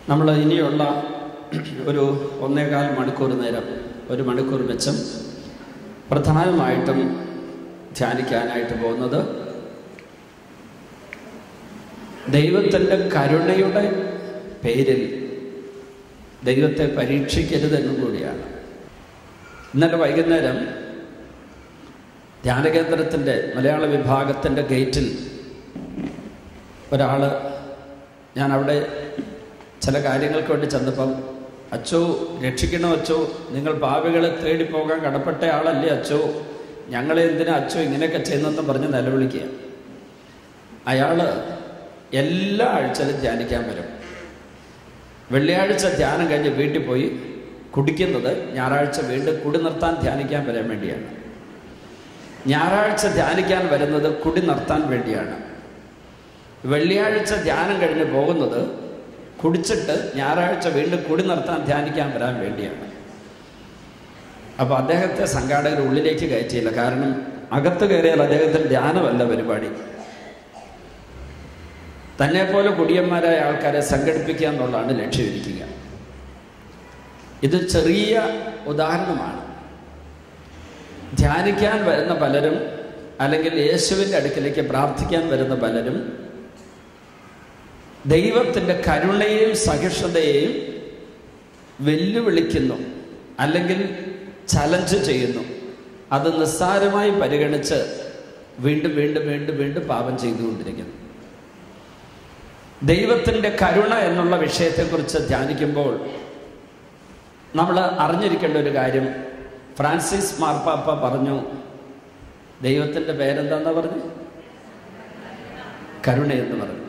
നമ്മൾ ഇനിയുള്ള ഒരു ഒന്നേകാൽ മണിക്കൂർ നേരം ഒരു മണിക്കൂർ വെച്ചും പ്രധാനമായിട്ടും ധ്യാനിക്കാനായിട്ട് പോകുന്നത് ദൈവത്തിൻ്റെ കരുണയുടെ പേരിൽ ദൈവത്തെ പരീക്ഷിക്കരുതെന്നും കൂടിയാണ് ഇന്നലെ വൈകുന്നേരം ധ്യാനകേന്ദ്രത്തിൻ്റെ മലയാള വിഭാഗത്തിൻ്റെ ഗേറ്റിൽ ഒരാൾ ഞാൻ അവിടെ ചില കാര്യങ്ങൾക്ക് വേണ്ടി ചെന്നപ്പം അച്ചോ രക്ഷിക്കണോ അച്ചോ നിങ്ങൾ പാവികളെ തേടി പോകാൻ കടപ്പെട്ട ആളല്ലേ അച്ചോ ഞങ്ങളെ എന്തിനാ അച്ചോ ഇങ്ങനെയൊക്കെ ചെയ്യുന്നതെന്ന് പറഞ്ഞ് നിലവിളിക്കുക അയാൾ എല്ലാ ആഴ്ചയിലും ധ്യാനിക്കാൻ വരും വെള്ളിയാഴ്ച ധ്യാനം കഴിഞ്ഞ് വീട്ടിൽ പോയി കുടിക്കുന്നത് ഞായറാഴ്ച വീണ്ടും കുടി നിർത്താൻ ധ്യാനിക്കാൻ വരാൻ വേണ്ടിയാണ് ഞായറാഴ്ച ധ്യാനിക്കാൻ വരുന്നത് കുടി നിർത്താൻ വേണ്ടിയാണ് വെള്ളിയാഴ്ച ധ്യാനം കഴിഞ്ഞ് പോകുന്നത് കുടിച്ചിട്ട് ഞായറാഴ്ച വീണ്ടും കുടി നിർത്താൻ ധ്യാനിക്കാൻ വരാൻ വേണ്ടിയാണ് അപ്പോൾ അദ്ദേഹത്തെ സംഘാടകർ ഉള്ളിലേക്ക് കയറ്റിയില്ല കാരണം അകത്ത് കയറിയാൽ അദ്ദേഹത്തിന് ധ്യാനമല്ല പരിപാടി തന്നെ പോലെ കുടിയന്മാരായ ആൾക്കാരെ സംഘടിപ്പിക്കുക എന്നുള്ളതാണ് ലക്ഷ്യമിരിക്കുക ഇത് ചെറിയ ഉദാഹരണമാണ് ധ്യാനിക്കാൻ വരുന്ന പലരും അല്ലെങ്കിൽ യേശുവിൻ്റെ അടുക്കിലേക്ക് പ്രാർത്ഥിക്കാൻ വരുന്ന പലരും ദൈവത്തിൻ്റെ കരുണയെയും സഹിഷ്ണുതയെയും വെല്ലുവിളിക്കുന്നു അല്ലെങ്കിൽ ചലഞ്ച് ചെയ്യുന്നു അത് നിസ്സാരമായി പരിഗണിച്ച് വീണ്ടും വീണ്ടും വീണ്ടും വീണ്ടും പാപം ചെയ്തുകൊണ്ടിരിക്കുന്നു ദൈവത്തിൻ്റെ കരുണ എന്നുള്ള വിഷയത്തെക്കുറിച്ച് ധ്യാനിക്കുമ്പോൾ നമ്മൾ അറിഞ്ഞിരിക്കേണ്ട ഒരു കാര്യം ഫ്രാൻസിസ് മാർപ്പാപ്പ പറഞ്ഞു ദൈവത്തിൻ്റെ പേരെന്താന്നാ പറഞ്ഞു കരുണ എന്ന് പറഞ്ഞു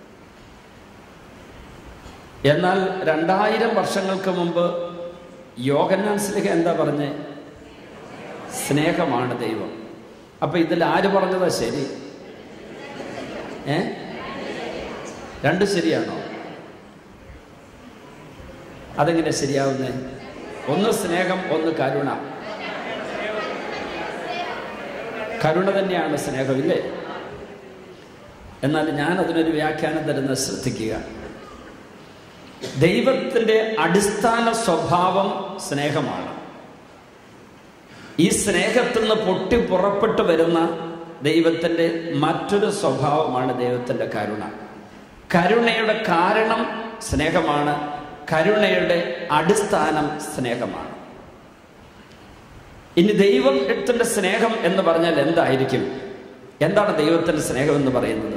എന്നാൽ രണ്ടായിരം വർഷങ്ങൾക്ക് മുമ്പ് യോഗന്നാൻ സ്ലിഹ എന്താ പറഞ്ഞേ സ്നേഹമാണ് ദൈവം അപ്പൊ ഇതിൽ ആര് പറഞ്ഞതാ ശരി ഏ രണ്ട് ശരിയാണോ അതെങ്ങനെ ശരിയാവുന്നേ ഒന്ന് സ്നേഹം ഒന്ന് കരുണ കരുണ തന്നെയാണ് സ്നേഹം ഇല്ലേ എന്നാൽ ഞാൻ അതിനൊരു വ്യാഖ്യാനം തരുന്നത് ശ്രദ്ധിക്കുക ദൈവത്തിൻ്റെ അടിസ്ഥാന സ്വഭാവം സ്നേഹമാണ് ഈ സ്നേഹത്തിൽ നിന്ന് പൊട്ടി പുറപ്പെട്ടു വരുന്ന ദൈവത്തിൻ്റെ മറ്റൊരു സ്വഭാവമാണ് ദൈവത്തിൻ്റെ കരുണ കരുണയുടെ കാരണം സ്നേഹമാണ് കരുണയുടെ അടിസ്ഥാനം സ്നേഹമാണ് ഇനി ദൈവത്തിൻ്റെ സ്നേഹം എന്ന് പറഞ്ഞാൽ എന്തായിരിക്കും എന്താണ് ദൈവത്തിൻ്റെ സ്നേഹം എന്ന് പറയുന്നത്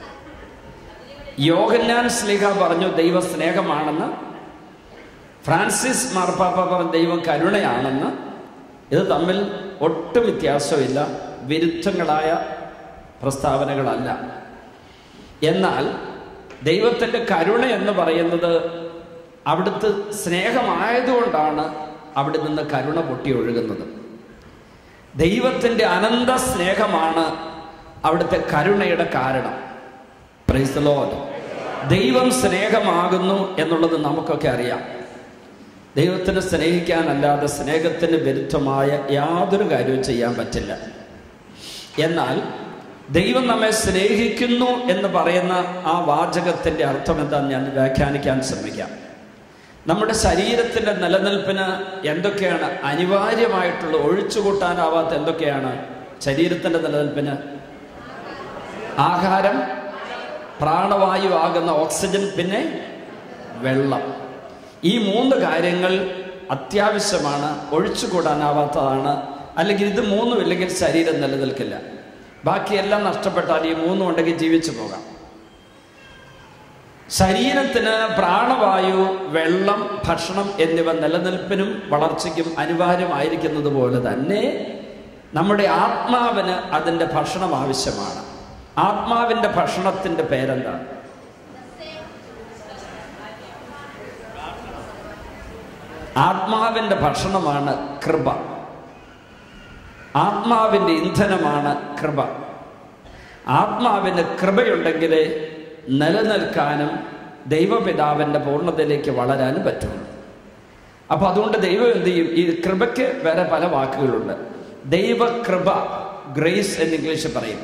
യോഗന്നാൻ സ്ലിഹ പറഞ്ഞു ദൈവ സ്നേഹമാണെന്ന് ഫ്രാൻസിസ് മാർപ്പാപ്പ പറഞ്ഞു ദൈവം കരുണയാണെന്ന് ഇത് തമ്മിൽ ഒട്ടും വ്യത്യാസമില്ല വിരുദ്ധങ്ങളായ പ്രസ്താവനകളല്ല എന്നാൽ ദൈവത്തിൻ്റെ കരുണ എന്ന് പറയുന്നത് അവിടുത്തെ സ്നേഹമായതുകൊണ്ടാണ് അവിടെ നിന്ന് കരുണ പൊട്ടി ഒഴുകുന്നത് ദൈവത്തിൻ്റെ അനന്ത സ്നേഹമാണ് അവിടുത്തെ കരുണയുടെ കാരണം പ്രൈസ്തലോ ദൈവം സ്നേഹമാകുന്നു എന്നുള്ളത് നമുക്കൊക്കെ അറിയാം ദൈവത്തിന് സ്നേഹിക്കാനല്ലാതെ സ്നേഹത്തിന് വിരുദ്ധമായ യാതൊരു കാര്യവും ചെയ്യാൻ പറ്റില്ല എന്നാൽ ദൈവം നമ്മെ സ്നേഹിക്കുന്നു എന്ന് പറയുന്ന ആ വാചകത്തിൻ്റെ അർത്ഥം എന്താണെന്ന് ഞാൻ വ്യാഖ്യാനിക്കാൻ ശ്രമിക്കാം നമ്മുടെ ശരീരത്തിൻ്റെ നിലനിൽപ്പിന് എന്തൊക്കെയാണ് അനിവാര്യമായിട്ടുള്ള ഒഴിച്ചുകൂട്ടാനാവാത്ത എന്തൊക്കെയാണ് ശരീരത്തിൻ്റെ നിലനിൽപ്പിന് ആഹാരം പ്രാണവായു ആകുന്ന ഓക്സിജൻ പിന്നെ വെള്ളം ഈ മൂന്ന് കാര്യങ്ങൾ അത്യാവശ്യമാണ് ഒഴിച്ചുകൂടാനാവാത്തതാണ് അല്ലെങ്കിൽ ഇത് മൂന്നും ഇല്ലെങ്കിൽ ശരീരം നിലനിൽക്കില്ല ബാക്കിയെല്ലാം നഷ്ടപ്പെട്ടാൽ ഈ മൂന്നും ഉണ്ടെങ്കിൽ ജീവിച്ചു പോകാം ശരീരത്തിന് പ്രാണവായു വെള്ളം ഭക്ഷണം എന്നിവ നിലനിൽപ്പിനും വളർച്ചയ്ക്കും അനിവാര്യമായിരിക്കുന്നത് പോലെ തന്നെ നമ്മുടെ ആത്മാവിന് അതിൻ്റെ ഭക്ഷണം ആവശ്യമാണ് ആത്മാവിൻ്റെ ഭക്ഷണത്തിൻ്റെ പേരെന്താണ് ആത്മാവിൻ്റെ ഭക്ഷണമാണ് കൃപ ആത്മാവിൻ്റെ ഇന്ധനമാണ് കൃപ ആത്മാവിന് കൃപയുണ്ടെങ്കിലേ നിലനിൽക്കാനും ദൈവപിതാവിൻ്റെ പൂർണ്ണതയിലേക്ക് വളരാനും പറ്റുള്ളൂ അപ്പൊ അതുകൊണ്ട് ദൈവം എന്ത് ചെയ്യും ഈ കൃപയ്ക്ക് വേറെ പല വാക്കുകളുണ്ട് ദൈവകൃപ ഗ്രേസ് എന്ന് ഇംഗ്ലീഷ് പറയും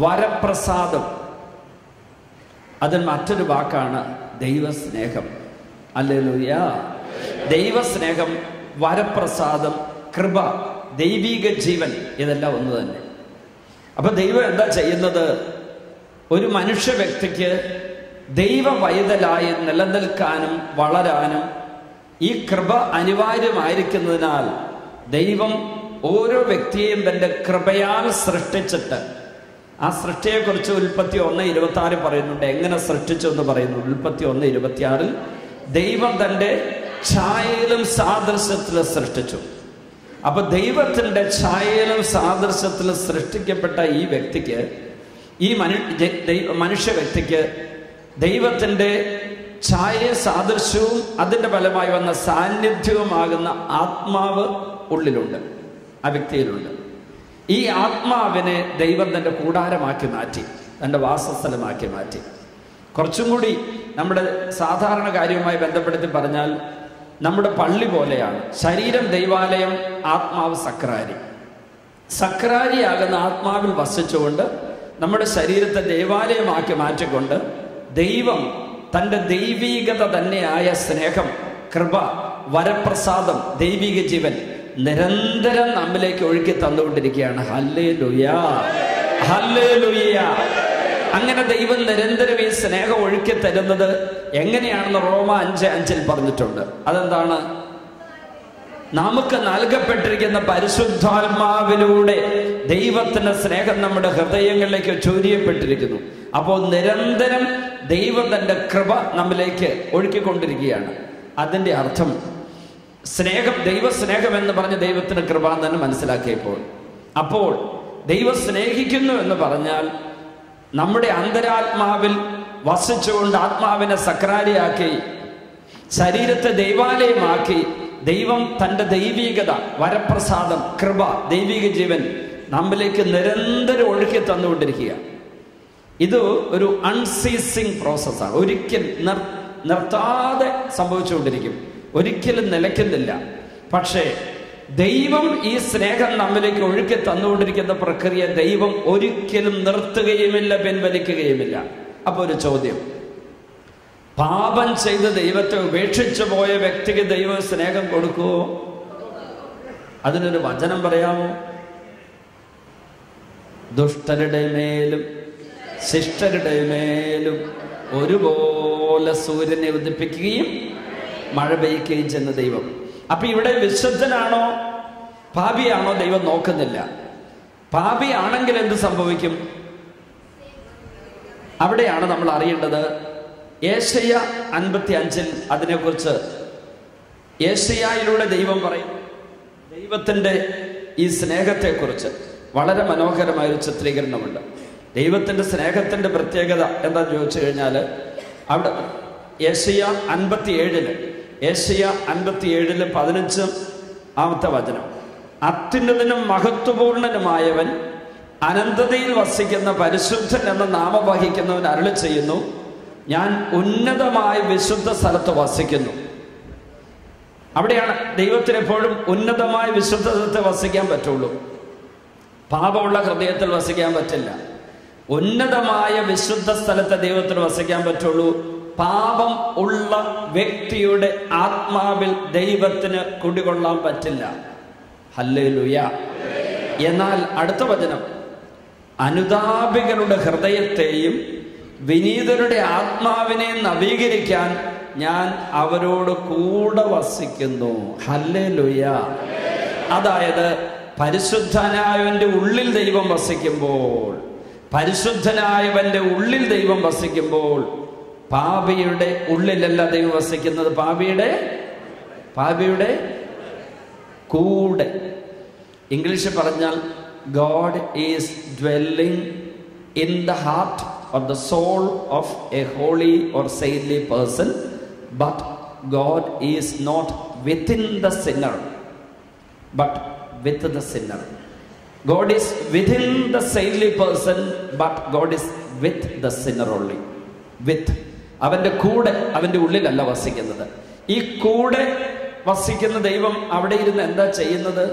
വരപ്രസാദം അതിൽ മറ്റൊരു വാക്കാണ് ദൈവസ്നേഹം അല്ലേലൂയ ദൈവസ്നേഹം വരപ്രസാദം കൃപ ദൈവിക ജീവൻ ഇതെല്ലാം ഒന്ന് തന്നെ അപ്പൊ ദൈവം എന്താ ചെയ്യുന്നത് ഒരു മനുഷ്യ വ്യക്തിക്ക് ദൈവവൈതലായി നിലനിൽക്കാനും വളരാനും ഈ കൃപ അനിവാര്യമായിരിക്കുന്നതിനാൽ ദൈവം ഓരോ വ്യക്തിയെയും തന്റെ കൃപയാൽ സൃഷ്ടിച്ചിട്ട് ആ സൃഷ്ടിയെക്കുറിച്ച് ഉൽപ്പത്തി ഒന്ന് ഇരുപത്തി ആറ് പറയുന്നുണ്ട് എങ്ങനെ സൃഷ്ടിച്ചു എന്ന് പറയുന്നു ഉൽപ്പത്തി ഒന്ന് ഇരുപത്തിയാറിൽ ദൈവം തന്റെ ഛായയിലും സാദൃശ്യത്തിലും സൃഷ്ടിച്ചു അപ്പൊ ദൈവത്തിന്റെ ഛായയിലും സാദൃശ്യത്തിലും സൃഷ്ടിക്കപ്പെട്ട ഈ വ്യക്തിക്ക് ഈ മനു ജ- ദൈവ- മനുഷ്യ വ്യക്തിക്ക് ദൈവത്തിന്റെ ഛായ സാദൃശ്യവും അതിന്റെ ഫലമായി വന്ന സാന്നിധ്യവുമാകുന്ന ആത്മാവ് ഉള്ളിലുണ്ട് ആ വ്യക്തിയിലുണ്ട് ഈ ആത്മാവിനെ ദൈവം തന്റെ കൂടാരമാക്കി മാറ്റി തന്റെ വാസസ്ഥലമാക്കി മാറ്റി കുറച്ചും കൂടി നമ്മുടെ സാധാരണ കാര്യവുമായി ബന്ധപ്പെടുത്തി പറഞ്ഞാൽ നമ്മുടെ പള്ളി പോലെയാണ് ശരീരം ദൈവാലയം ആത്മാവ് സക്രാരി സക്രാരിയാകുന്ന ആത്മാവിൽ വസിച്ചുകൊണ്ട് നമ്മുടെ ശരീരത്തെ ദൈവാലയമാക്കി മാറ്റിക്കൊണ്ട് ദൈവം തൻ്റെ ദൈവീകത തന്നെയായ സ്നേഹം കൃപ വരപ്രസാദം ദൈവിക ജീവൻ നിരന്തരം നമ്മിലേക്ക് ഒഴുക്കി തന്നുകൊണ്ടിരിക്കുകയാണ് ഹല്ലേ ലുയാ ഹല്ലേ ലുയ്യ അങ്ങനെ ദൈവം നിരന്തരം ഈ സ്നേഹം ഒഴുക്കി തരുന്നത് എങ്ങനെയാണെന്ന് റോമ അഞ്ച് അഞ്ചിൽ പറഞ്ഞിട്ടുണ്ട് അതെന്താണ് നമുക്ക് നൽകപ്പെട്ടിരിക്കുന്ന പരിശുദ്ധാത്മാവിലൂടെ ദൈവത്തിന്റെ സ്നേഹം നമ്മുടെ ഹൃദയങ്ങളിലേക്ക് ചൊരിയപ്പെട്ടിരിക്കുന്നു അപ്പോൾ നിരന്തരം ദൈവം തന്റെ കൃപ നമ്മിലേക്ക് ഒഴുക്കിക്കൊണ്ടിരിക്കുകയാണ് അതിന്റെ അർത്ഥം സ്നേഹം ദൈവസ്നേഹം എന്ന് പറഞ്ഞ ദൈവത്തിന് കൃപ എന്ന് തന്നെ മനസ്സിലാക്കിയപ്പോൾ അപ്പോൾ ദൈവം സ്നേഹിക്കുന്നു എന്ന് പറഞ്ഞാൽ നമ്മുടെ അന്തരാത്മാവിൽ വസിച്ചുകൊണ്ട് ആത്മാവിനെ സക്രാരിയാക്കി ശരീരത്തെ ദൈവാലയമാക്കി ദൈവം തൻ്റെ ദൈവീകത വരപ്രസാദം കൃപ ദൈവിക ജീവൻ നമ്മിലേക്ക് നിരന്തരം ഒഴുക്കി തന്നുകൊണ്ടിരിക്കുക ഇത് ഒരു അൺസീസിങ് പ്രോസസ്സാണ് ഒരിക്കൽ നിർ നിർത്താതെ സംഭവിച്ചുകൊണ്ടിരിക്കും ഒരിക്കലും നിലയ്ക്കുന്നില്ല പക്ഷേ ദൈവം ഈ സ്നേഹം നമ്മിലേക്ക് ഒഴുക്കി തന്നുകൊണ്ടിരിക്കുന്ന പ്രക്രിയ ദൈവം ഒരിക്കലും നിർത്തുകയുമില്ല പിൻവലിക്കുകയുമില്ല അപ്പൊ ഒരു ചോദ്യം പാപം ചെയ്ത് ദൈവത്തെ ഉപേക്ഷിച്ചു പോയ വ്യക്തിക്ക് ദൈവം സ്നേഹം കൊടുക്കുമോ അതിനൊരു വചനം പറയാമോ ദുഷ്ടരുടെ മേലും ശിഷ്ടരുടെ മേലും ഒരുപോലെ സൂര്യനെ ഉദിപ്പിക്കുകയും മഴ പെയ്യുകയും ചെയ്യുന്ന ദൈവം അപ്പൊ ഇവിടെ വിശുദ്ധനാണോ പാപിയാണോ ദൈവം നോക്കുന്നില്ല പാപിയാണെങ്കിൽ എന്ത് സംഭവിക്കും അവിടെയാണ് നമ്മൾ അറിയേണ്ടത് ഏഷ്യ അൻപത്തി അഞ്ചിൽ അതിനെക്കുറിച്ച് ഏഷ്യയിലൂടെ ദൈവം പറയും ദൈവത്തിൻ്റെ ഈ സ്നേഹത്തെക്കുറിച്ച് വളരെ മനോഹരമായ ഒരു ചിത്രീകരണമുണ്ട് ദൈവത്തിൻ്റെ സ്നേഹത്തിൻ്റെ പ്രത്യേകത എന്താന്ന് ചോദിച്ചു കഴിഞ്ഞാൽ അവിടെ ഏഷ്യ അൻപത്തി ഏഴില് ഏഷ്യ അൻപത്തി ഏഴില് പതിനഞ്ച് ആമത്തെ വചനം അത്യുന്നതനും മഹത്വപൂർണനുമായവൻ അനന്തതയിൽ വസിക്കുന്ന പരിശുദ്ധൻ എന്ന നാമം വഹിക്കുന്നവൻ അരുളി ചെയ്യുന്നു ഞാൻ ഉന്നതമായ വിശുദ്ധ സ്ഥലത്ത് വസിക്കുന്നു അവിടെയാണ് ദൈവത്തിന് എപ്പോഴും ഉന്നതമായ വിശുദ്ധ സ്ഥലത്ത് വസിക്കാൻ പറ്റുള്ളൂ പാപമുള്ള ഹൃദയത്തിൽ വസിക്കാൻ പറ്റില്ല ഉന്നതമായ വിശുദ്ധ സ്ഥലത്തെ ദൈവത്തിന് വസിക്കാൻ പറ്റുള്ളൂ പാപം ഉള്ള വ്യക്തിയുടെ ആത്മാവിൽ ദൈവത്തിന് കുടികൊള്ളാൻ പറ്റില്ല ഹല്ലേലൂയ എന്നാൽ അടുത്ത വചനം അനുതാപികളുടെ ഹൃദയത്തെയും വിനീതരുടെ ആത്മാവിനെ നവീകരിക്കാൻ ഞാൻ അവരോട് കൂടെ വസിക്കുന്നു ഹല്ലേലൂയ അതായത് പരിശുദ്ധനായവന്റെ ഉള്ളിൽ ദൈവം വസിക്കുമ്പോൾ പരിശുദ്ധനായവന്റെ ഉള്ളിൽ ദൈവം വസിക്കുമ്പോൾ പാപിയുടെ ഉള്ളിലല്ല ദൈവം വസിക്കുന്നത് പാപിയുടെ പാപിയുടെ കൂടെ ഇംഗ്ലീഷിൽ പറഞ്ഞാൽ God is dwelling in the heart or the soul of a holy or saintly person but God is not within the sinner but with the sinner God is within the saintly person but God is with the sinner only with അവന്റെ കൂടെ അവന്റെ ഉള്ളിലല്ല വസിക്കുന്നത് ഈ കൂടെ വസിക്കുന്ന ദൈവം അവിടെ ഇരുന്ന് എന്താ ചെയ്യുന്നത്